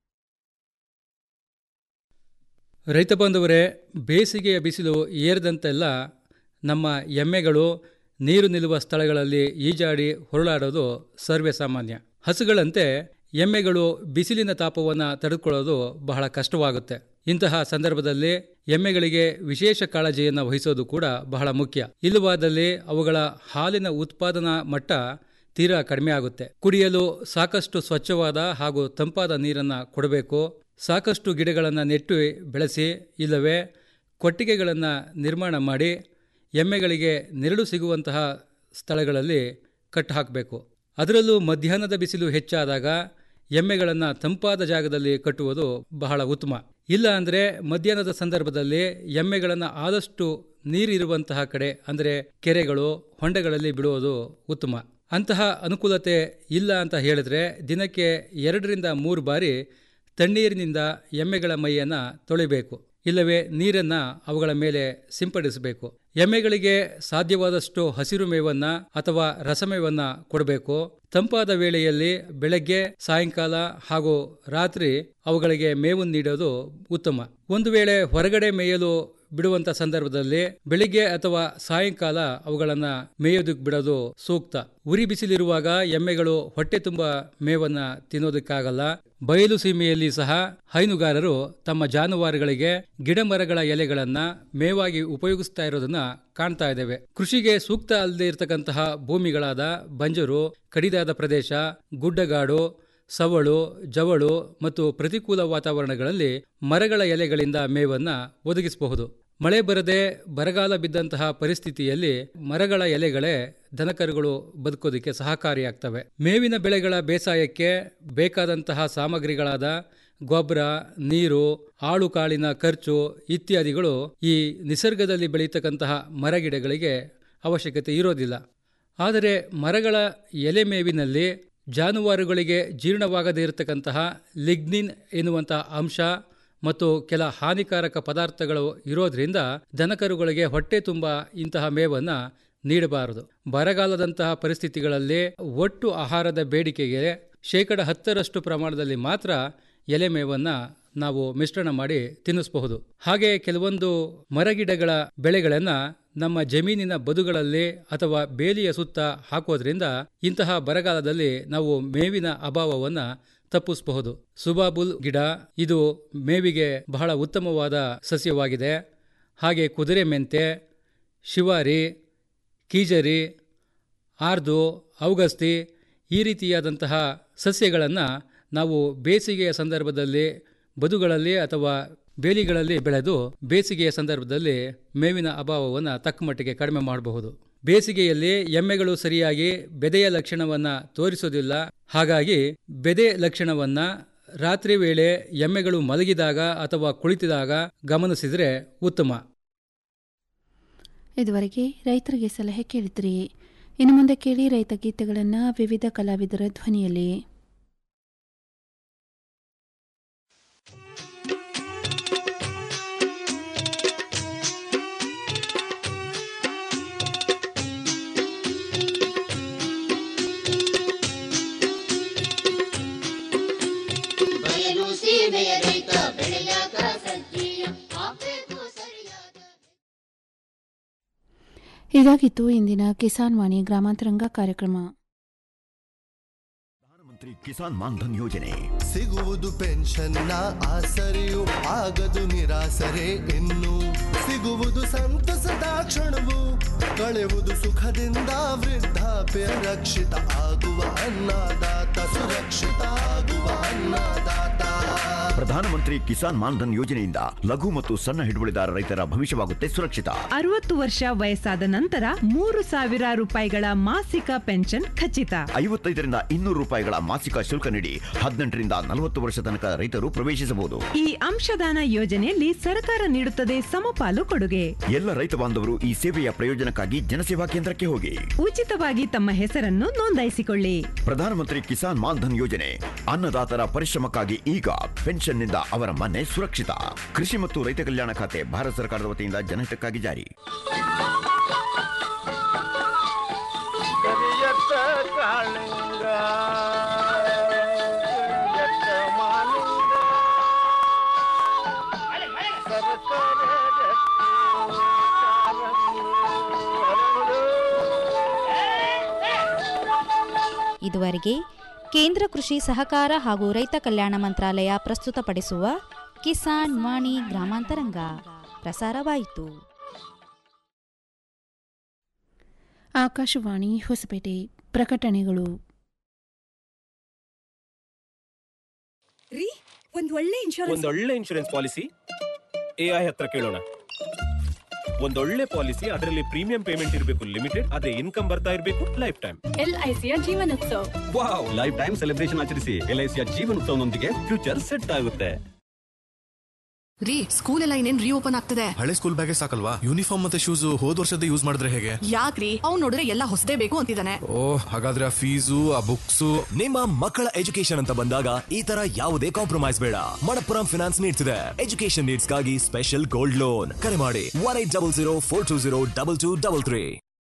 ರೈತ ಬಾಂಧವರೇ ಬೇಸಿಗೆಯ ಬಿಸಿಲು ಏರಿದಂತೆಲ್ಲ ನಮ್ಮ ಎಮ್ಮೆಗಳು ನೀರು ನಿಲ್ಲುವ ಸ್ಥಳಗಳಲ್ಲಿ ಈಜಾಡಿ ಹೊರಳಾಡೋದು ಸರ್ವೇ ಸಾಮಾನ್ಯ ಹಸುಗಳಂತೆ ಎಮ್ಮೆಗಳು ಬಿಸಿಲಿನ ತಾಪವನ್ನು ತಡೆದುಕೊಳ್ಳೋದು ಬಹಳ ಕಷ್ಟವಾಗುತ್ತೆ ಇಂತಹ ಸಂದರ್ಭದಲ್ಲಿ ಎಮ್ಮೆಗಳಿಗೆ ವಿಶೇಷ ಕಾಳಜಿಯನ್ನು ವಹಿಸೋದು ಕೂಡ ಬಹಳ ಮುಖ್ಯ ಇಲ್ಲವಾದಲ್ಲಿ ಅವುಗಳ ಹಾಲಿನ ಉತ್ಪಾದನಾ ಮಟ್ಟ ತೀರಾ ಕಡಿಮೆ ಆಗುತ್ತೆ ಕುಡಿಯಲು ಸಾಕಷ್ಟು ಸ್ವಚ್ಛವಾದ ಹಾಗೂ ತಂಪಾದ ನೀರನ್ನು ಕೊಡಬೇಕು ಸಾಕಷ್ಟು ಗಿಡಗಳನ್ನು ನೆಟ್ಟು ಬೆಳೆಸಿ ಇಲ್ಲವೇ ಕೊಟ್ಟಿಗೆಗಳನ್ನು ನಿರ್ಮಾಣ ಮಾಡಿ ಎಮ್ಮೆಗಳಿಗೆ ನೆರಳು ಸಿಗುವಂತಹ ಸ್ಥಳಗಳಲ್ಲಿ ಕಟ್ಟು ಹಾಕಬೇಕು ಅದರಲ್ಲೂ ಮಧ್ಯಾಹ್ನದ ಬಿಸಿಲು ಹೆಚ್ಚಾದಾಗ ಎಮ್ಮೆಗಳನ್ನು ತಂಪಾದ ಜಾಗದಲ್ಲಿ ಕಟ್ಟುವುದು ಬಹಳ ಉತ್ತಮ ಇಲ್ಲ ಅಂದರೆ ಮಧ್ಯಾಹ್ನದ ಸಂದರ್ಭದಲ್ಲಿ ಎಮ್ಮೆಗಳನ್ನು ಆದಷ್ಟು ನೀರಿರುವಂತಹ ಕಡೆ ಅಂದರೆ ಕೆರೆಗಳು ಹೊಂಡಗಳಲ್ಲಿ ಬಿಡುವುದು ಉತ್ತಮ ಅಂತಹ ಅನುಕೂಲತೆ ಇಲ್ಲ ಅಂತ ಹೇಳಿದ್ರೆ ದಿನಕ್ಕೆ ಎರಡರಿಂದ ಮೂರು ಬಾರಿ ತಣ್ಣೀರಿನಿಂದ ಎಮ್ಮೆಗಳ ಮೈಯನ್ನು ತೊಳಿಬೇಕು ಇಲ್ಲವೇ ನೀರನ್ನು ಅವುಗಳ ಮೇಲೆ ಸಿಂಪಡಿಸಬೇಕು ಎಮ್ಮೆಗಳಿಗೆ ಸಾಧ್ಯವಾದಷ್ಟು ಹಸಿರು ಮೇವನ್ನು ಅಥವಾ ರಸಮೇವನ್ನು ಕೊಡಬೇಕು ತಂಪಾದ ವೇಳೆಯಲ್ಲಿ ಬೆಳಗ್ಗೆ ಸಾಯಂಕಾಲ ಹಾಗೂ ರಾತ್ರಿ ಅವುಗಳಿಗೆ ಮೇವು ನೀಡೋದು ಉತ್ತಮ ಒಂದು ವೇಳೆ ಹೊರಗಡೆ ಮೇಯಲು ಬಿಡುವಂತ ಸಂದರ್ಭದಲ್ಲಿ ಬೆಳಿಗ್ಗೆ ಅಥವಾ ಸಾಯಂಕಾಲ ಅವುಗಳನ್ನ ಮೇಯೋದಕ್ಕೆ ಬಿಡೋದು ಸೂಕ್ತ ಉರಿ ಬಿಸಿಲಿರುವಾಗ ಎಮ್ಮೆಗಳು ಹೊಟ್ಟೆ ತುಂಬ ಮೇವನ್ನ ತಿನ್ನೋದಕ್ಕಾಗಲ್ಲ ಬಯಲು ಸೀಮೆಯಲ್ಲಿ ಸಹ ಹೈನುಗಾರರು ತಮ್ಮ ಜಾನುವಾರುಗಳಿಗೆ ಗಿಡ ಮರಗಳ ಎಲೆಗಳನ್ನ ಮೇವಾಗಿ ಉಪಯೋಗಿಸ್ತಾ ಇರೋದನ್ನ ಕಾಣ್ತಾ ಇದ್ದೇವೆ ಕೃಷಿಗೆ ಸೂಕ್ತ ಅಲ್ಲದೆ ಇರತಕ್ಕಂತಹ ಭೂಮಿಗಳಾದ ಬಂಜರು ಕಡಿದಾದ ಪ್ರದೇಶ ಗುಡ್ಡಗಾಡು ಸವಳು ಜವಳು ಮತ್ತು ಪ್ರತಿಕೂಲ ವಾತಾವರಣಗಳಲ್ಲಿ ಮರಗಳ ಎಲೆಗಳಿಂದ ಮೇವನ್ನ ಒದಗಿಸಬಹುದು ಮಳೆ ಬರದೆ ಬರಗಾಲ ಬಿದ್ದಂತಹ ಪರಿಸ್ಥಿತಿಯಲ್ಲಿ ಮರಗಳ ಎಲೆಗಳೇ ದನಕರುಗಳು ಬದುಕೋದಕ್ಕೆ ಸಹಕಾರಿಯಾಗ್ತವೆ ಮೇವಿನ ಬೆಳೆಗಳ ಬೇಸಾಯಕ್ಕೆ ಬೇಕಾದಂತಹ ಸಾಮಗ್ರಿಗಳಾದ ಗೊಬ್ಬರ ನೀರು ಆಳು ಕಾಳಿನ ಖರ್ಚು ಇತ್ಯಾದಿಗಳು ಈ ನಿಸರ್ಗದಲ್ಲಿ ಬೆಳೀತಕ್ಕಂತಹ ಮರಗಿಡಗಳಿಗೆ ಅವಶ್ಯಕತೆ ಇರೋದಿಲ್ಲ ಆದರೆ ಮರಗಳ ಎಲೆ ಮೇವಿನಲ್ಲಿ ಜಾನುವಾರುಗಳಿಗೆ ಜೀರ್ಣವಾಗದೇ ಇರತಕ್ಕಂತಹ ಲಿಗ್ನಿನ್ ಎನ್ನುವಂತಹ ಅಂಶ ಮತ್ತು ಕೆಲ ಹಾನಿಕಾರಕ ಪದಾರ್ಥಗಳು ಇರೋದ್ರಿಂದ ದನಕರುಗಳಿಗೆ ಹೊಟ್ಟೆ ತುಂಬ ಇಂತಹ ಮೇವನ್ನು ನೀಡಬಾರದು ಬರಗಾಲದಂತಹ ಪರಿಸ್ಥಿತಿಗಳಲ್ಲಿ ಒಟ್ಟು ಆಹಾರದ ಬೇಡಿಕೆಗೆ ಶೇಕಡ ಹತ್ತರಷ್ಟು ಪ್ರಮಾಣದಲ್ಲಿ ಮಾತ್ರ ಎಲೆ ಮೇವನ್ನು ನಾವು ಮಿಶ್ರಣ ಮಾಡಿ ತಿನ್ನಿಸಬಹುದು ಹಾಗೆ ಕೆಲವೊಂದು ಮರಗಿಡಗಳ ಬೆಳೆಗಳನ್ನು ನಮ್ಮ ಜಮೀನಿನ ಬದುಗಳಲ್ಲಿ ಅಥವಾ ಬೇಲಿಯ ಸುತ್ತ ಹಾಕೋದ್ರಿಂದ ಇಂತಹ ಬರಗಾಲದಲ್ಲಿ ನಾವು ಮೇವಿನ ಅಭಾವವನ್ನು ತಪ್ಪಿಸಬಹುದು ಸುಬಾಬುಲ್ ಗಿಡ ಇದು ಮೇವಿಗೆ ಬಹಳ ಉತ್ತಮವಾದ ಸಸ್ಯವಾಗಿದೆ ಹಾಗೆ ಕುದುರೆ ಮೆಂತೆ ಶಿವಾರಿ ಕೀಜರಿ ಆರ್ದು ಔಗಸ್ತಿ ಈ ರೀತಿಯಾದಂತಹ ಸಸ್ಯಗಳನ್ನು ನಾವು ಬೇಸಿಗೆಯ ಸಂದರ್ಭದಲ್ಲಿ ಬದುಗಳಲ್ಲಿ ಅಥವಾ ಬೇಲಿಗಳಲ್ಲಿ ಬೆಳೆದು ಬೇಸಿಗೆಯ ಸಂದರ್ಭದಲ್ಲಿ ಮೇವಿನ ಅಭಾವವನ್ನು ತಕ್ಕ ಮಟ್ಟಿಗೆ ಕಡಿಮೆ ಮಾಡಬಹುದು ಬೇಸಿಗೆಯಲ್ಲಿ ಎಮ್ಮೆಗಳು ಸರಿಯಾಗಿ ಬೆದೆಯ ಲಕ್ಷಣವನ್ನು ತೋರಿಸೋದಿಲ್ಲ ಹಾಗಾಗಿ ಬೆದೆ ಲಕ್ಷಣವನ್ನು ರಾತ್ರಿ ವೇಳೆ ಎಮ್ಮೆಗಳು ಮಲಗಿದಾಗ ಅಥವಾ ಕುಳಿತಿದಾಗ ಗಮನಿಸಿದರೆ ಉತ್ತಮ
ಇದುವರೆಗೆ ರೈತರಿಗೆ ಸಲಹೆ ಕೇಳಿದ್ರಿ ಇನ್ನು ಮುಂದೆ ಕೇಳಿ ರೈತ ಗೀತೆಗಳನ್ನು ವಿವಿಧ ಕಲಾವಿದರ ಧ್ವನಿಯಲ್ಲಿ
ಬಯಲು ಸೀಮೆಯ ರೈತ ಬೆಳೆಯಾಕ ಸಜ್ಜೀಯ ಹಾಕ್ಬೇಕು ಸರಿಯಾದ
ಇದಾಗಿತ್ತು ಇಂದಿನ ಕಿಸಾನ್ ವಾಣಿ ಗ್ರಾಮಾಂತರಂಗ ಕಾರ್ಯಕ್ರಮ
ಪ್ರಧಾನಮಂತ್ರಿ ಕಿಸಾನ್ ಮಾನ್ಧನ್ ಯೋಜನೆ
ಸಿಗುವುದು ಪೆನ್ಷನ್ನ ಆಸರೆಯು ಆಗದು ನಿರಾಸರೆ ಇನ್ನು ಸಿಗುವುದು ಸಂತಸದ ಕ್ಷಣವು ಕಳೆಯುವುದು ಸುಖದಿಂದ ವೃದ್ಧಾಪ್ಯ ರಕ್ಷಿತ ಆಗುವ ಅನ್ನದಾತ ಸುರಕ್ಷಿತ ಆಗುವ ಅನ್ನದಾತ
ಪ್ರಧಾನಮಂತ್ರಿ ಕಿಸಾನ್ ಮಾನ್ಧನ್ ಯೋಜನೆಯಿಂದ ಲಘು ಮತ್ತು ಸಣ್ಣ ಹಿಡುವಳಿದಾರ ರೈತರ ಭವಿಷ್ಯವಾಗುತ್ತೆ ಸುರಕ್ಷಿತ
ಅರವತ್ತು ವರ್ಷ ವಯಸ್ಸಾದ ನಂತರ ಮೂರು ಸಾವಿರ ರೂಪಾಯಿಗಳ ಮಾಸಿಕ ಪೆನ್ಷನ್ ಖಚಿತ
ಐವತ್ತೈದರಿಂದ ಇನ್ನೂರು ರೂಪಾಯಿಗಳ ಮಾಸಿಕ ಶುಲ್ಕ ನೀಡಿ ಹದಿನೆಂಟರಿಂದ ನಲವತ್ತು ವರ್ಷ ತನಕ ರೈತರು ಪ್ರವೇಶಿಸಬಹುದು
ಈ ಅಂಶದಾನ ಯೋಜನೆಯಲ್ಲಿ ಸರ್ಕಾರ ನೀಡುತ್ತದೆ ಸಮಪಾಲು ಕೊಡುಗೆ
ಎಲ್ಲ ರೈತ ಬಾಂಧವರು ಈ ಸೇವೆಯ ಪ್ರಯೋಜನಕ್ಕಾಗಿ ಜನಸೇವಾ ಕೇಂದ್ರಕ್ಕೆ ಹೋಗಿ
ಉಚಿತವಾಗಿ ತಮ್ಮ ಹೆಸರನ್ನು ನೋಂದಾಯಿಸಿಕೊಳ್ಳಿ
ಪ್ರಧಾನಮಂತ್ರಿ ಕಿಸಾನ್ ಮಾನ್ಧನ್ ಯೋಜನೆ ಅನ್ನದಾತರ ಪರಿಶ್ರಮಕ್ಕಾಗಿ ಈಗ ಪೆನ್ಷನ್ ಪೆನ್ಷನ್ನಿಂದ ಅವರ ಮನೆ ಸುರಕ್ಷಿತ ಕೃಷಿ ಮತ್ತು ರೈತ ಕಲ್ಯಾಣ ಖಾತೆ ಭಾರತ ಸರ್ಕಾರದ ವತಿಯಿಂದ ಜನಹಿತಕ್ಕಾಗಿ ಜಾರಿ
ಕರಿಯತ್ತ ಕಾಳಿಂಗ ಕರಿಯತ್ತ ಮಾಲಿಂಗ ಸರಸರ ರತ್ನ ಕಾರಂಗಿ ಹರಳು.
ಇದುವರೆಗೆ ಕೇಂದ್ರ ಕೃಷಿ ಸಹಕಾರ ಹಾಗೂ ರೈತ ಕಲ್ಯಾಣ ಮಂತ್ರಾಲಯ ಪ್ರಸ್ತುತಪಡಿಸುವ ಕಿಸಾನ್ ವಾಣಿ ಗ್ರಾಮಾಂತರಂಗ ಪ್ರಸಾರವಾಯಿತು
ಆಕಾಶವಾಣಿ ಹೊಸಪೇಟೆ ಪ್ರಕಟಣೆಗಳು
ರೀ ಒಂದ್ ಒಳ್ಳೆ ಇನ್ಶೂರೆನ್ಸ್
ಒಂದೊಳ್ಳೆ ಇನ್ಶೂರೆನ್ಸ್ ಪಾಲಿಸಿ ಎಐ ಹತ್ರ ಕೇಳೋಣ ಒಂದೊಳ್ಳೆ ಪಾಲಿಸಿ ಅದರಲ್ಲಿ ಪ್ರೀಮಿಯಂ ಪೇಮೆಂಟ್ ಇರಬೇಕು ಲಿಮಿಟೆಡ್ ಅದೇ ಇನ್ಕಮ್ ಬರ್ತಾ ಇರಬೇಕು ಲೈಫ್ ಟೈಮ್
ಎಲ್ ಐ ಸಿಯ ಜೀವನೋತ್ಸವ
ವಾವ್ ಲೈಫ್ ಟೈಮ್ ಸೆಲೆಬ್ರೇಷನ್ ಆಚರಿಸಿ ಎಲ್ಐಸಿಯ ಜೀವನೋತ್ಸವನೊಂದಿಗೆ ಫ್ಯೂಚರ್ ಸೆಟ್ ಆಗುತ್ತೆ
ರೀ ಸ್ಕೂಲ್ ಎಲ್ಲ ಇನ್ನೇನ್ ರೀಓಪನ್ ಆಗ್ತದೆ
ಹಳೆ ಸ್ಕೂಲ್ ಬ್ಯಾಗೇ ಸಾಕಲ್ವಾ ಯೂನಿಫಾರ್ಮ್ ಮತ್ತೆ ಶೂಸ್ ಹೋದ್ ವರ್ಷದ ಯೂಸ್ ಮಾಡಿದ್ರೆ ಹೇಗೆ
ಯಾಕ್ರಿ ಅವ್ನ್ ನೋಡಿದ್ರೆ ಎಲ್ಲ ಹೊಸದೇ ಬೇಕು ಅಂತಿದ್ದಾನೆ
ಓ ಹಾಗಾದ್ರೆ ಆ ಫೀಸು ಆ ಬುಕ್ಸು
ನಿಮ್ಮ ಮಕ್ಕಳ ಎಜುಕೇಶನ್ ಅಂತ ಬಂದಾಗ ಈ ತರ ಯಾವುದೇ ಕಾಂಪ್ರಮೈಸ್ ಬೇಡ ಮಣಪ್ಪುರಂ ಫಿನಾನ್ಸ್ ನೀಡ್ತಿದೆ ಎಜುಕೇಶನ್ ನೀಡ್ಸ್ ಗಾಗಿ ಸ್ಪೆಷಲ್ ಗೋಲ್ಡ್ ಲೋನ್ ಕರೆ ಮಾಡಿ one eight double zero four two zero double two double three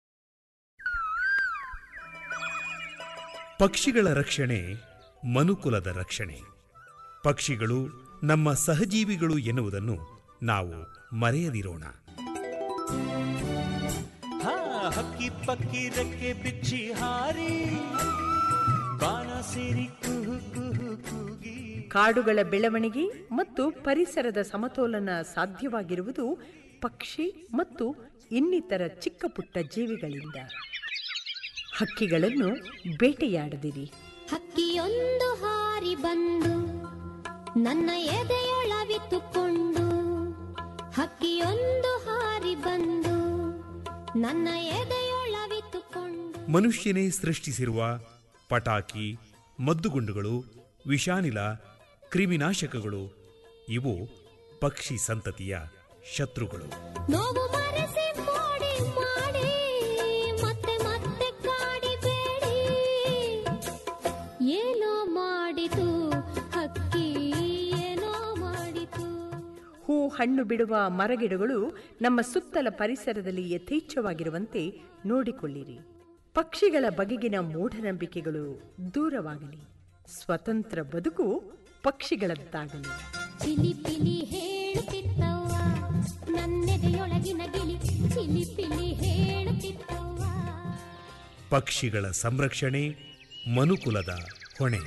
ಪಕ್ಷಿಗಳ ರಕ್ಷಣೆ ಮನುಕುಲದ ರಕ್ಷಣೆ ಪಕ್ಷಿಗಳು ನಮ್ಮ ಸಹಜೀವಿಗಳು ಎನ್ನುವುದನ್ನು ನಾವು ಮರೆಯದಿರೋಣ
ಹಾ ಹಕ್ಕಿ ಪಕ್ಕಿ ರೆಕ್ಕೆ ಬಿಚ್ಚಿ ಹಾರಿ ಬಾನ ಸೇರಿ ಕುಹು ಕುಹು ಕೂಗಿ
ಕಾಡುಗಳ ಬೆಳವಣಿಗೆ ಮತ್ತು ಪರಿಸರದ ಸಮತೋಲನ ಸಾಧ್ಯವಾಗಿರುವುದು ಪಕ್ಷಿ ಮತ್ತು ಇನ್ನಿತರ ಚಿಕ್ಕ ಪುಟ್ಟ ಜೀವಿಗಳಿಂದ ಹಕ್ಕಿಗಳನ್ನು ಬೇಟೆಯಾಡದಿರಿ
ಹಕ್ಕಿಯೊಂದು ಹಾರಿ ಬಂದು ನನ್ನ ಎದೆಯೊಳವಿತ್ತುಕೊಂಡು ಹಕ್ಕಿಯೊಂದು ಹಾರಿ ಬಂದು ನನ್ನ ಎದೆಯೊಳವಿತ್ತುಕೊಂಡು
ಮನುಷ್ಯನೇ ಸೃಷ್ಟಿಸಿರುವ ಪಟಾಕಿ ಮದ್ದುಗುಂಡುಗಳು ವಿಷಾನಿಲ ಕ್ರಿಮಿನಾಶಕಗಳು ಇವು ಪಕ್ಷಿ ಸಂತತಿಯ ಶತ್ರುಗಳು
ನೋವು ಮರೆಸಿ ಮೋಡಿ ಮಾಡಿ ಮತ್ತೆ ಮತ್ತೆ ಕಾಡಿಬೇಡಿ ಏನೋ ಮಾಡಿತು ಹಕ್ಕಿ ಏನೋ ಮಾಡಿತು
ಹೂ ಹಣ್ಣು ಬಿಡುವ ಮರಗಿಡಗಳು ನಮ್ಮ ಸುತ್ತಲ ಪರಿಸರದಲ್ಲಿ ಯಥೇಚ್ಛವಾಗಿರುವಂತೆ ನೋಡಿಕೊಳ್ಳಿರಿ ಪಕ್ಷಿಗಳ ಬಗೆಗಿನ ಮೂಢನಂಬಿಕೆಗಳು ದೂರವಾಗಲಿ ಸ್ವತಂತ್ರ ಬದುಕು ಪಕ್ಷಿಗಳದ್ದಾಗಲಿ
ಚಿಲಿ ಪಿಲಿ ಹೇಳುತ್ತಿತ್ತವ್ವ ನನ್ನೆದೆಯೊಳಗಿನ ಗಿಳಿ ಚಿಲಿ ಪಿಲಿ ಹೇಳುತ್ತಿತ್ತವ್ವ
ಪಕ್ಷಿಗಳ ಸಂರಕ್ಷಣೆ ಮನುಕುಲದ ಹೊಣೆ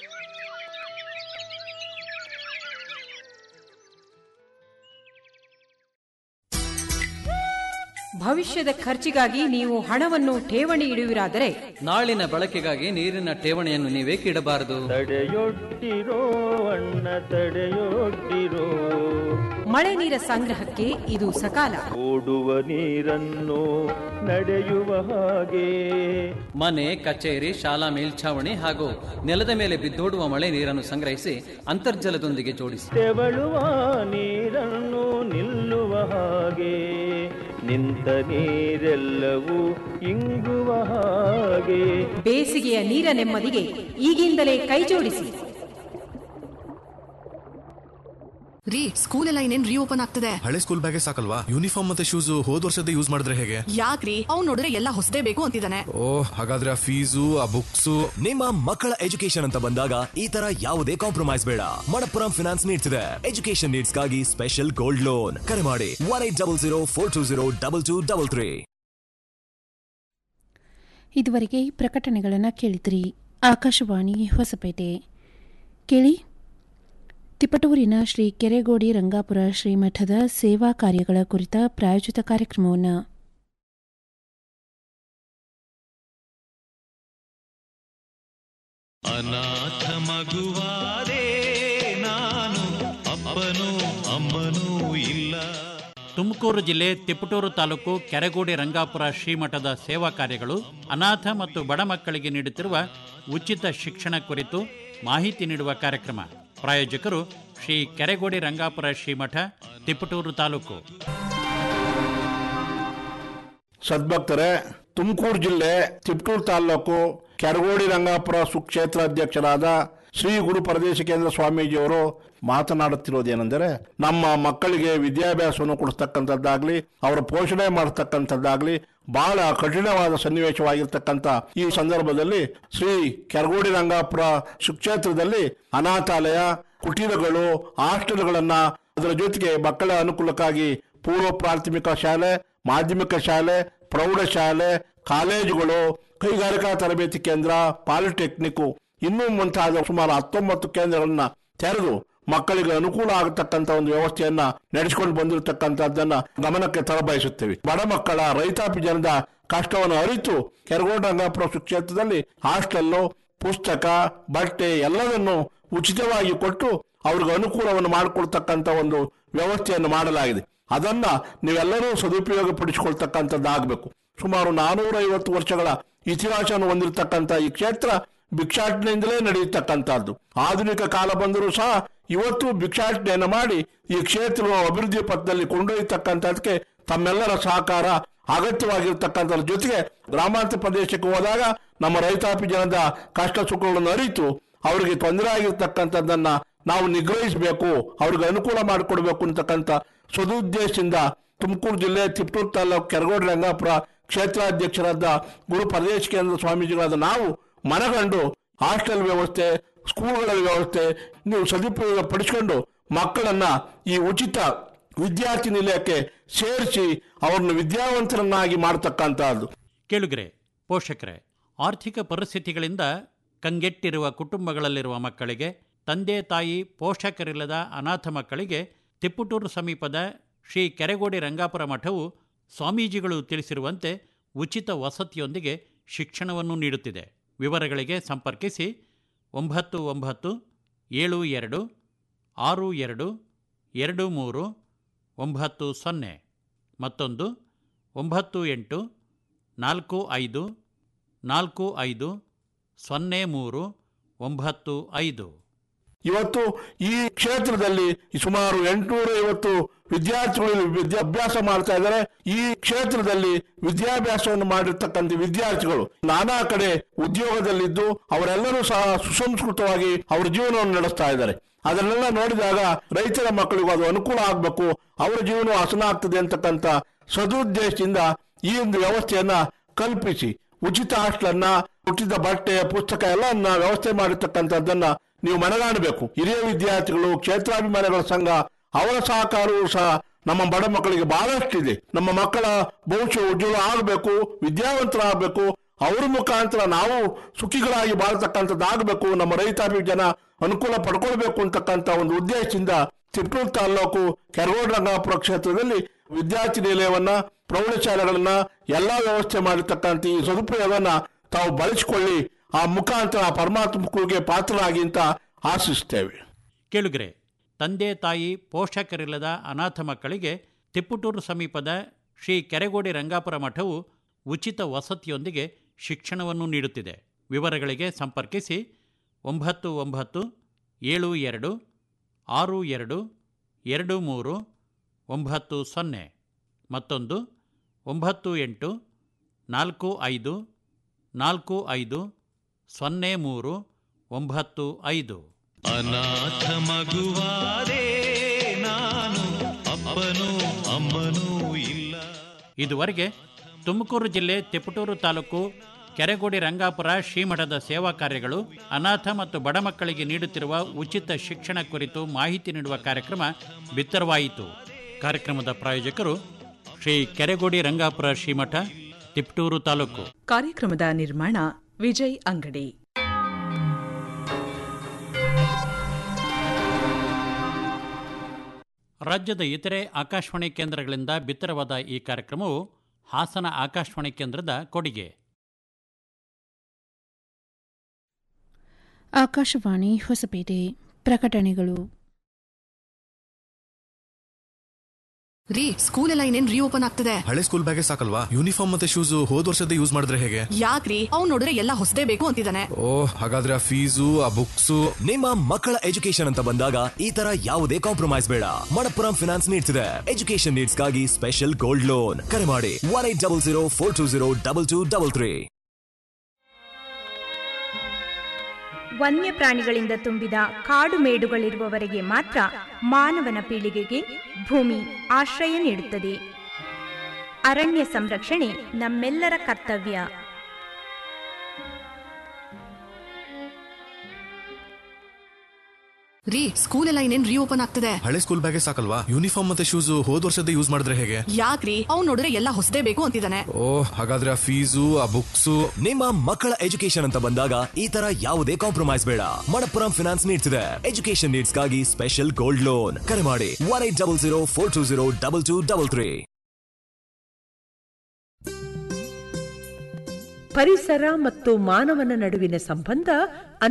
ಭವಿಷ್ಯದ ಖರ್ಚಿಗಾಗಿ ನೀವು ಹಣವನ್ನು ಠೇವಣಿ ಇಡುವಿರಾದರೆ
ನಾಳಿನ ಬಳಕೆಗಾಗಿ ನೀರಿನ ಠೇವಣಿಯನ್ನು ನೀವೇಕೆ ಇಡಬಾರದು
ತಡೆಯೊಡ್ಡಿರೋ ಅಣ್ಣ ತಡೆಯೊಡ್ಡಿರೋ
ಮಳೆ ನೀರ ಸಂಗ್ರಹಕ್ಕೆ ಇದು ಸಕಾಲ
ಓಡುವ ನೀರನ್ನು ನಡೆಯುವ ಹಾಗೆ
ಮನೆ ಕಚೇರಿ ಶಾಲಾ ಮೇಲ್ಛಾವಣಿ ಹಾಗೂ ನೆಲದ ಮೇಲೆ ಬಿದ್ದೋಡುವ ಮಳೆ ನೀರನ್ನು ಸಂಗ್ರಹಿಸಿ ಅಂತರ್ಜಲದೊಂದಿಗೆ ಜೋಡಿಸಿ
ತೆವಳುವ ನೀರನ್ನು ನಿಲ್ಲುವ ಹಾಗೆ ನಿಂತ ನೀರೆಲ್ಲವೂ ಇಂಗುವ ಹಾಗೆ
ಬೇಸಿಗೆಯ ನೀರ ನೆಮ್ಮದಿಗೆ ಈಗಿಂದಲೇ ಕೈಜೋಡಿಸಿ
ರೀ ಸ್ಕೂಲ್ ಎಲ್ಲ ಇನ್ನೇನ್ ರೀಓಪನ್ ಆಗ್ತದೆ
ಹಳೆ ಸ್ಕೂಲ್ ಬ್ಯಾಗೇ ಸಾಕಲ್ವಾ ಯೂನಿಫಾರ್ಮ್ ಮತ್ತೆ ಶೂಸ್ ಹೋದ್ ವರ್ಷದ ಯೂಸ್ ಮಾಡಿದ್ರೆ ಹೇಗೆ
ಯಾಕ್ರಿ ಅವ್ನ್ ನೋಡಿದ್ರೆ ಎಲ್ಲ ಹೊಸದೇ ಬೇಕು ಅಂತಿದ್ದಾನೆ
ಓ ಹಾಗಾದ್ರೆ ಆ ಫೀಸು ಆ ಬುಕ್ಸು
ನಿಮ್ಮ ಮಕ್ಕಳ ಎಜುಕೇಶನ್ ಅಂತ ಬಂದಾಗ ಈ ತರ ಯಾವುದೇ ಕಾಂಪ್ರಮೈಸ್ ಬೇಡ ಮಣಪ್ಪುರಂ ಫಿನಾನ್ಸ್ ನೀಡ್ತಿದೆ ಎಜುಕೇಶನ್ ನೀಡ್ಸ್ ಗಾಗಿ ಸ್ಪೆಷಲ್ ಗೋಲ್ಡ್ ಲೋನ್ ಕರೆ ಮಾಡಿ one eight double zero four two zero double two double three
ಇದುವರೆಗೆ ಪ್ರಕಟಣೆಗಳನ್ನು ಕೇಳಿದ್ರಿ ಆಕಾಶವಾಣಿ ಹೊಸಪೇಟೆ ಕೇಳಿ ತಿಪಟೂರಿನ ಶ್ರೀ ಕೆರೆಗೋಡಿ ರಂಗಾಪುರ ಶ್ರೀಮಠದ ಸೇವಾ ಕಾರ್ಯಗಳ ಕುರಿತ ಪ್ರಾಯೋಜಿತ ಕಾರ್ಯಕ್ರಮವನ್ನು
ಅನಾಥ ಮಗುವಾದೆ ನಾನು ಅಪ್ಪನೂ ಅಮ್ಮನೂ ಇಲ್ಲ
ತುಮಕೂರು ಜಿಲ್ಲೆ ತಿಪಟೂರು ತಾಲೂಕು ಕೆರೆಗೋಡಿ ರಂಗಾಪುರ ಶ್ರೀಮಠದ ಸೇವಾ ಕಾರ್ಯಗಳು ಅನಾಥ ಮತ್ತು ಬಡ ಮಕ್ಕಳಿಗೆ ನೀಡುತ್ತಿರುವ ಉಚಿತ ಶಿಕ್ಷಣ ಕುರಿತು ಮಾಹಿತಿ ನೀಡುವ ಕಾರ್ಯಕ್ರಮ ಪ್ರಾಯೋಜಕರು ಶ್ರೀ ಕೆರೆಗೋಡಿ ರಂಗಾಪುರ ಶ್ರೀಮಠ ತಿಪಟೂರು ತಾಲೂಕು
ಸದ್ಭಕ್ತರೇ ತುಮಕೂರು ಜಿಲ್ಲೆ ತಿಪ್ಟೂರು ತಾಲೂಕು ಕೆರಗೋಡಿ ರಂಗಾಪುರ ಸುಕ್ಷೇತ್ರ ಅಧ್ಯಕ್ಷರಾದ ಶ್ರೀ ಗುರು ಪರದೇಶ ಕೇಂದ್ರ ಸ್ವಾಮೀಜಿಯವರು ಮಾತನಾಡುತ್ತಿರೋದೇನೆಂದರೆ ನಮ್ಮ ಮಕ್ಕಳಿಗೆ ವಿದ್ಯಾಭ್ಯಾಸವನ್ನು ಕೊಡಿಸ್ತಕ್ಕಂಥದ್ದಾಗ್ಲಿ ಅವರ ಪೋಷಣೆ ಮಾಡತಕ್ಕಂಥದ್ದಾಗ್ಲಿ ಬಹಳ ಕಠಿಣವಾದ ಸನ್ನಿವೇಶವಾಗಿರ್ತಕ್ಕಂಥ ಈ ಸಂದರ್ಭದಲ್ಲಿ ಶ್ರೀ ಕೆರಗೋಡಿ ರಂಗಾಪುರ ಸುಕ್ಷೇತ್ರದಲ್ಲಿ ಅನಾಥಾಲಯ ಕುಟೀರಗಳು ಹಾಸ್ಟೆಲ್ಗಳನ್ನ ಅದರ ಜೊತೆಗೆ ಮಕ್ಕಳ ಅನುಕೂಲಕ್ಕಾಗಿ ಪೂರ್ವ ಪ್ರಾಥಮಿಕ ಶಾಲೆ ಮಾಧ್ಯಮಿಕ ಶಾಲೆ ಪ್ರೌಢಶಾಲೆ ಕಾಲೇಜುಗಳು ಕೈಗಾರಿಕಾ ತರಬೇತಿ ಕೇಂದ್ರ ಪಾಲಿಟೆಕ್ನಿಕ್ ಇನ್ನೂ ಮುಂತಾದ ಸುಮಾರು ಹತ್ತೊಂಬತ್ತು ಕೇಂದ್ರಗಳನ್ನ ತೆರೆದು ಮಕ್ಕಳಿಗೆ ಅನುಕೂಲ ಆಗತಕ್ಕಂತ ಒಂದು ವ್ಯವಸ್ಥೆಯನ್ನ ನಡೆಸಿಕೊಂಡು ಬಂದಿರತಕ್ಕಂಥದ್ದನ್ನ ಗಮನಕ್ಕೆ ತರಬಯಸುತ್ತೇವೆ ಬಡ ಮಕ್ಕಳ ರೈತಾಪಿ ಜನದ ಕಷ್ಟವನ್ನು ಅರಿತು ಕೆರಗೋಡ ರಂಗಾಪುರ ಕ್ಷೇತ್ರದಲ್ಲಿ ಹಾಸ್ಟೆಲ್ಲು ಪುಸ್ತಕ ಬಟ್ಟೆ ಎಲ್ಲದನ್ನು ಉಚಿತವಾಗಿ ಕೊಟ್ಟು ಅವ್ರಿಗೆ ಅನುಕೂಲವನ್ನು ಮಾಡಿಕೊಡ್ತಕ್ಕಂಥ ಒಂದು ವ್ಯವಸ್ಥೆಯನ್ನು ಮಾಡಲಾಗಿದೆ ಅದನ್ನ ನೀವೆಲ್ಲರೂ ಸದುಪಯೋಗ ಪಡಿಸಿಕೊಳ್ತಕ್ಕಂಥದ್ದಾಗಬೇಕು ಸುಮಾರು ನಾನೂರ ಐವತ್ತು ವರ್ಷಗಳ ಇತಿಹಾಸವನ್ನು ಹೊಂದಿರತಕ್ಕಂಥ ಈ ಕ್ಷೇತ್ರ ಭಿಕ್ಷಾಟನೆಯಿಂದಲೇ ನಡೆಯತಕ್ಕಂಥದ್ದು ಆಧುನಿಕ ಕಾಲ ಬಂದರೂ ಸಹ ಇವತ್ತು ಭಿಕ್ಷಾಟನೆಯನ್ನು ಮಾಡಿ ಈ ಕ್ಷೇತ್ರವನ್ನು ಅಭಿವೃದ್ಧಿ ಪಥದಲ್ಲಿ ಕೊಂಡೊಯ್ಯತಕ್ಕಂಥದಕ್ಕೆ ತಮ್ಮೆಲ್ಲರ ಸಹಕಾರ ಅಗತ್ಯವಾಗಿರ್ತಕ್ಕಂಥದ್ರ ಜೊತೆಗೆ ಗ್ರಾಮಾಂತರ ಪ್ರದೇಶಕ್ಕೆ ಹೋದಾಗ ನಮ್ಮ ರೈತಾಪಿ ಜನದ ಕಷ್ಟ ಸುಖಗಳನ್ನು ಅರಿತು ಅವರಿಗೆ ತೊಂದರೆ ಆಗಿರ್ತಕ್ಕಂಥದ್ದನ್ನ ನಾವು ನಿಗ್ರಹಿಸಬೇಕು ಅವ್ರಿಗೆ ಅನುಕೂಲ ಮಾಡಿಕೊಡ್ಬೇಕು ಅಂತಕ್ಕಂಥ ಸದುದ್ದೇಶದಿಂದ ತುಮಕೂರು ಜಿಲ್ಲೆ ತಿಪ್ಟೂರು ತಾಲೂಕು ಕೆರಗೋಡು ರಂಗಾಪುರ ಕ್ಷೇತ್ರಾಧ್ಯಕ್ಷರಾದ ಗುರು ಪರದೇಶ ಕೇಂದ್ರ ಸ್ವಾಮೀಜಿಗಳಾದ ನಾವು ಮನಗಂಡು ಹಾಸ್ಟೆಲ್ ವ್ಯವಸ್ಥೆ ಸ್ಕೂಲ್ಗಳ ವ್ಯವಸ್ಥೆ ನೀವು ಸದುಪಯೋಗ ಪಡಿಸಿಕೊಂಡು ಮಕ್ಕಳನ್ನ ಈ ಉಚಿತ ವಿದ್ಯಾರ್ಥಿ ನಿಲಯಕ್ಕೆ ಸೇರಿಸಿ ಅವರನ್ನು ವಿದ್ಯಾವಂತರನ್ನಾಗಿ ಮಾಡತಕ್ಕಂತಹದ್ದು
ಕೇಳುಗರೆ ಪೋಷಕರೇ ಆರ್ಥಿಕ ಪರಿಸ್ಥಿತಿಗಳಿಂದ ಕಂಗೆಟ್ಟಿರುವ ಕುಟುಂಬಗಳಲ್ಲಿರುವ ಮಕ್ಕಳಿಗೆ ತಂದೆ ತಾಯಿ ಪೋಷಕರಿಲ್ಲದ ಅನಾಥ ಮಕ್ಕಳಿಗೆ ತಿಪ್ಪುಟೂರು ಸಮೀಪದ ಶ್ರೀ ಕೆರೆಗೋಡಿ ರಂಗಾಪುರ ಮಠವು ಸ್ವಾಮೀಜಿಗಳು ತಿಳಿಸಿರುವಂತೆ ಉಚಿತ ವಸತಿಯೊಂದಿಗೆ ಶಿಕ್ಷಣವನ್ನು ನೀಡುತ್ತಿದೆ ವಿವರಗಳಿಗೆ ಸಂಪರ್ಕಿಸಿ ಒಂಬತ್ತು ಒಂಬತ್ತು ಏಳು ಎರಡು ಆರು ಎರಡು ಎರಡು ಮೂರು ಒಂಬತ್ತು ಸೊನ್ನೆ ಮತ್ತೊಂದು ಒಂಬತ್ತು ಎಂಟು ನಾಲ್ಕು ಐದು ನಾಲ್ಕು ಐದು ಸೊನ್ನೆ ಮೂರು ಒಂಬತ್ತು ಐದು
ಇವತ್ತು ಈ ಕ್ಷೇತ್ರದಲ್ಲಿ ಸುಮಾರು ಎಂಟುನೂರ ಐವತ್ತು ವಿದ್ಯಾರ್ಥಿಗಳು ವಿದ್ಯಾಭ್ಯಾಸ ಮಾಡ್ತಾ ಇದ್ದಾರೆ ಈ ಕ್ಷೇತ್ರದಲ್ಲಿ ವಿದ್ಯಾಭ್ಯಾಸವನ್ನು ಮಾಡಿರ್ತಕ್ಕಂಥ ವಿದ್ಯಾರ್ಥಿಗಳು ನಾನಾ ಕಡೆ ಉದ್ಯೋಗದಲ್ಲಿದ್ದು ಅವರೆಲ್ಲರೂ ಸಹ ಸುಸಂಸ್ಕೃತವಾಗಿ ಅವರ ಜೀವನವನ್ನು ನಡೆಸ್ತಾ ಇದ್ದಾರೆ ಅದನ್ನೆಲ್ಲ ನೋಡಿದಾಗ ರೈತರ ಮಕ್ಕಳಿಗೂ ಅದು ಅನುಕೂಲ ಆಗಬೇಕು ಅವರ ಜೀವನ ಹಸನ ಆಗ್ತದೆ ಅಂತಕ್ಕಂಥ ಸದುದ್ದೇಶದಿಂದ ಈ ಒಂದು ವ್ಯವಸ್ಥೆಯನ್ನ ಕಲ್ಪಿಸಿ ಉಚಿತ ಹಾಸ್ಟೆಲನ್ನ ಉಚಿತ ಬಟ್ಟೆ ಪುಸ್ತಕ ಎಲ್ಲವನ್ನ ವ್ಯವಸ್ಥೆ ಮಾಡಿರ್ತಕ್ಕಂಥದ್ದನ್ನ ನೀವು ಮನಗಾಣಬೇಕು ಹಿರಿಯ ವಿದ್ಯಾರ್ಥಿಗಳು ಕ್ಷೇತ್ರಾಭಿಮಾನಿಗಳ ಸಂಘ ಅವರ ಸಹಕಾರವೂ ಸಹ ನಮ್ಮ ಬಡ ಮಕ್ಕಳಿಗೆ ಬಹಳಷ್ಟಿದೆ ನಮ್ಮ ಮಕ್ಕಳ ಭವಿಷ್ಯ ಉಜ್ವಲ ಆಗಬೇಕು ವಿದ್ಯಾವಂತರಾಗಬೇಕು ಅವ್ರ ಮುಖಾಂತರ ನಾವು ಸುಖಿಗಳಾಗಿ ಬಾಳ್ತಕ್ಕಂಥದ್ದಾಗಬೇಕು ನಮ್ಮ ರೈತಾಪಿ ಜನ ಅನುಕೂಲ ಪಡ್ಕೊಳ್ಬೇಕು ಅಂತಕ್ಕಂಥ ಒಂದು ಉದ್ದೇಶದಿಂದ ತಿಪ್ಪೂರು ತಾಲೂಕು ಕೆರಗೋಡು ರಂಗಾಪುರ ಕ್ಷೇತ್ರದಲ್ಲಿ ವಿದ್ಯಾರ್ಥಿ ನಿಲಯವನ್ನ ಪ್ರೌಢಶಾಲೆಗಳನ್ನ ಎಲ್ಲಾ ವ್ಯವಸ್ಥೆ ಮಾಡಿರ್ತಕ್ಕಂಥ ಈ ಸದುಪಯೋಗವನ್ನ ತಾವು ಬಳಸಿಕೊಳ್ಳಿ ಆ ಮುಖಾಂತರ ಪರಮಾತ್ಮ ಕೃಪೆಗೆ ಪಾತ್ರರಾಗಿ ಅಂತ ಆಶಿಸ್ತೇವೆ
ಕೇಳುಗರೆ ತಂದೆ ತಾಯಿ ಪೋಷಕರಿಲ್ಲದ ಅನಾಥ ಮಕ್ಕಳಿಗೆ ತಿಪ್ಪುಟೂರು ಸಮೀಪದ ಶ್ರೀ ಕೆರೆಗೋಡಿ ರಂಗಾಪುರ ಮಠವು ಉಚಿತ ವಸತಿಯೊಂದಿಗೆ ಶಿಕ್ಷಣವನ್ನು ನೀಡುತ್ತಿದೆ ವಿವರಗಳಿಗೆ ಸಂಪರ್ಕಿಸಿ ಒಂಬತ್ತು ಒಂಬತ್ತು ಏಳು ಎರಡು ಆರು ಎರಡು ಎರಡು ಮೂರು ಒಂಬತ್ತು ಸೊನ್ನೆ ಮತ್ತೊಂದು ಒಂಬತ್ತು ಎಂಟು ನಾಲ್ಕು ಐದು ನಾಲ್ಕು ಐದು ಸೊನ್ನೆ ಮೂರು ಒಂಬತ್ತು ಐದು
ಅನಾಥ ಮಗುವಾದೆ ನಾನು ಅಪ್ಪನೂ ಅಮ್ಮನೂ ಇಲ್ಲ
ಇದುವರೆಗೆ ತುಮಕೂರು ಜಿಲ್ಲೆ ತಿಪಟೂರು ತಾಲೂಕು ಕೆರೆಗೋಡಿ ರಂಗಾಪುರ ಶ್ರೀಮಠದ ಸೇವಾ ಕಾರ್ಯಗಳು ಅನಾಥ ಮತ್ತು ಬಡ ಮಕ್ಕಳಿಗೆ ನೀಡುತ್ತಿರುವ ಉಚಿತ ಶಿಕ್ಷಣ ಕುರಿತು ಮಾಹಿತಿ ನೀಡುವ ಕಾರ್ಯಕ್ರಮ ಬಿತ್ತರವಾಯಿತು ಕಾರ್ಯಕ್ರಮದ ಪ್ರಾಯೋಜಕರು ಶ್ರೀ ಕೆರೆಗೋಡಿ ರಂಗಾಪುರ ಶ್ರೀಮಠ ತಿಪ್ಟೂರು ತಾಲೂಕು
ಕಾರ್ಯಕ್ರಮದ ನಿರ್ಮಾಣ ವಿಜಯ್ ಅಂಗಡಿ
ರಾಜ್ಯದ ಇತರೆ ಆಕಾಶವಾಣಿ ಕೇಂದ್ರಗಳಿಂದ ಬಿತ್ತರವಾದ ಈ ಕಾರ್ಯಕ್ರಮವು ಹಾಸನ ಆಕಾಶವಾಣಿ ಕೇಂದ್ರದ ಕೊಡುಗೆ
ಆಕಾಶವಾಣಿ ಹೊಸಪೇಟೆ ಪ್ರಕಟಣೆಗಳು
ರೀ ಸ್ಕೂಲ್ ಎಲ್ಲ ಇನ್ನೇನ್ ರೀಓಪನ್ ಆಗ್ತದೆ
ಹಳೆ ಸ್ಕೂಲ್ ಬ್ಯಾಗೇ ಸಾಕಲ್ವಾ ಯೂನಿಫಾರ್ಮ್ ಮತ್ತೆ ಶೂಸ್ ಹೋದ್ ವರ್ಷದ ಯೂಸ್ ಮಾಡಿದ್ರೆ ಹೇಗೆ
ಯಾಕ್ರಿ ಅವ್ನ್ ನೋಡಿದ್ರೆ ಎಲ್ಲ ಹೊಸದೇ ಬೇಕು ಅಂತಿದ್ದಾನೆ
ಓ ಹಾಗಾದ್ರೆ ಆ ಫೀಸು ಆ ಬುಕ್ಸು
ನಿಮ್ಮ ಮಕ್ಕಳ ಎಜುಕೇಶನ್ ಅಂತ ಬಂದಾಗ ಈ ತರ ಯಾವುದೇ ಕಾಂಪ್ರಮೈಸ್ ಬೇಡ ಮಣಪ್ಪುರಂ ಫಿನಾನ್ಸ್ ನೀಡ್ಸ್ ಇದೆ ಎಜುಕೇಶನ್ ನೀಡ್ಸ್ ಗಾಗಿ ಸ್ಪೆಷಲ್ ಗೋಲ್ಡ್ ಲೋನ್ ಕರೆ ಮಾಡಿ one eight double zero four two zero double two double three
ವನ್ಯಪ್ರಾಣಿಗಳಿಂದ ತುಂಬಿದ ಕಾಡು ಮೇಡುಗಳಿರುವವರೆಗೆ ಮಾತ್ರ ಮಾನವನ ಪೀಳಿಗೆಗೆ ಭೂಮಿ ಆಶ್ರಯ ನೀಡುತ್ತದೆ ಅರಣ್ಯ ಸಂರಕ್ಷಣೆ ನಮ್ಮೆಲ್ಲರ ಕರ್ತವ್ಯ
ರೀ ಸ್ಕೂಲ್ ಎಲ್ಲ ಇನ್ನೇನ್ ರೀಓಪನ್ ಆಗ್ತದೆ
ಹಳೆ ಸ್ಕೂಲ್ ಬ್ಯಾಗೆ ಸಾಕಲ್ವಾ ಯೂನಿಫಾರ್ಮ್ ಮತ್ತೆ ಶೂಸ್ ಹೋದ್ ವರ್ಷದ ಯೂಸ್ ಮಾಡಿದ್ರೆ ಹೇಗೆ
ಯಾಕ್ರಿ ಅವ್ನ್ ನೋಡಿದ್ರೆ ಎಲ್ಲ ಹೊಸದೇ ಬೇಕು ಅಂತಿದ್ದಾನೆ
ಓ ಹಾಗಾದ್ರೆ ಆ ಫೀಸು ಆ ಬುಕ್ಸು
ನಿಮ್ಮ ಮಕ್ಕಳ ಎಜುಕೇಶನ್ ಅಂತ ಬಂದಾಗ ಈ ತರ ಯಾವುದೇ ಕಾಂಪ್ರಮೈಸ್ ಬೇಡ ಮಣಪ್ಪುರಂ ಫಿನಾನ್ಸ್ ನೀಡ್ತಿದೆ ಎಜುಕೇಶನ್ ನೀಡ್ಸ್ಗಾಗಿ ಸ್ಪೆಷಲ್ ಗೋಲ್ಡ್ ಲೋನ್ ಕರೆ ಮಾಡಿ one eight double zero four two zero double two double three
ಪರಿಸರ ಮತ್ತು ಮಾನವನ ನಡುವಿನ ಸಂಬಂಧ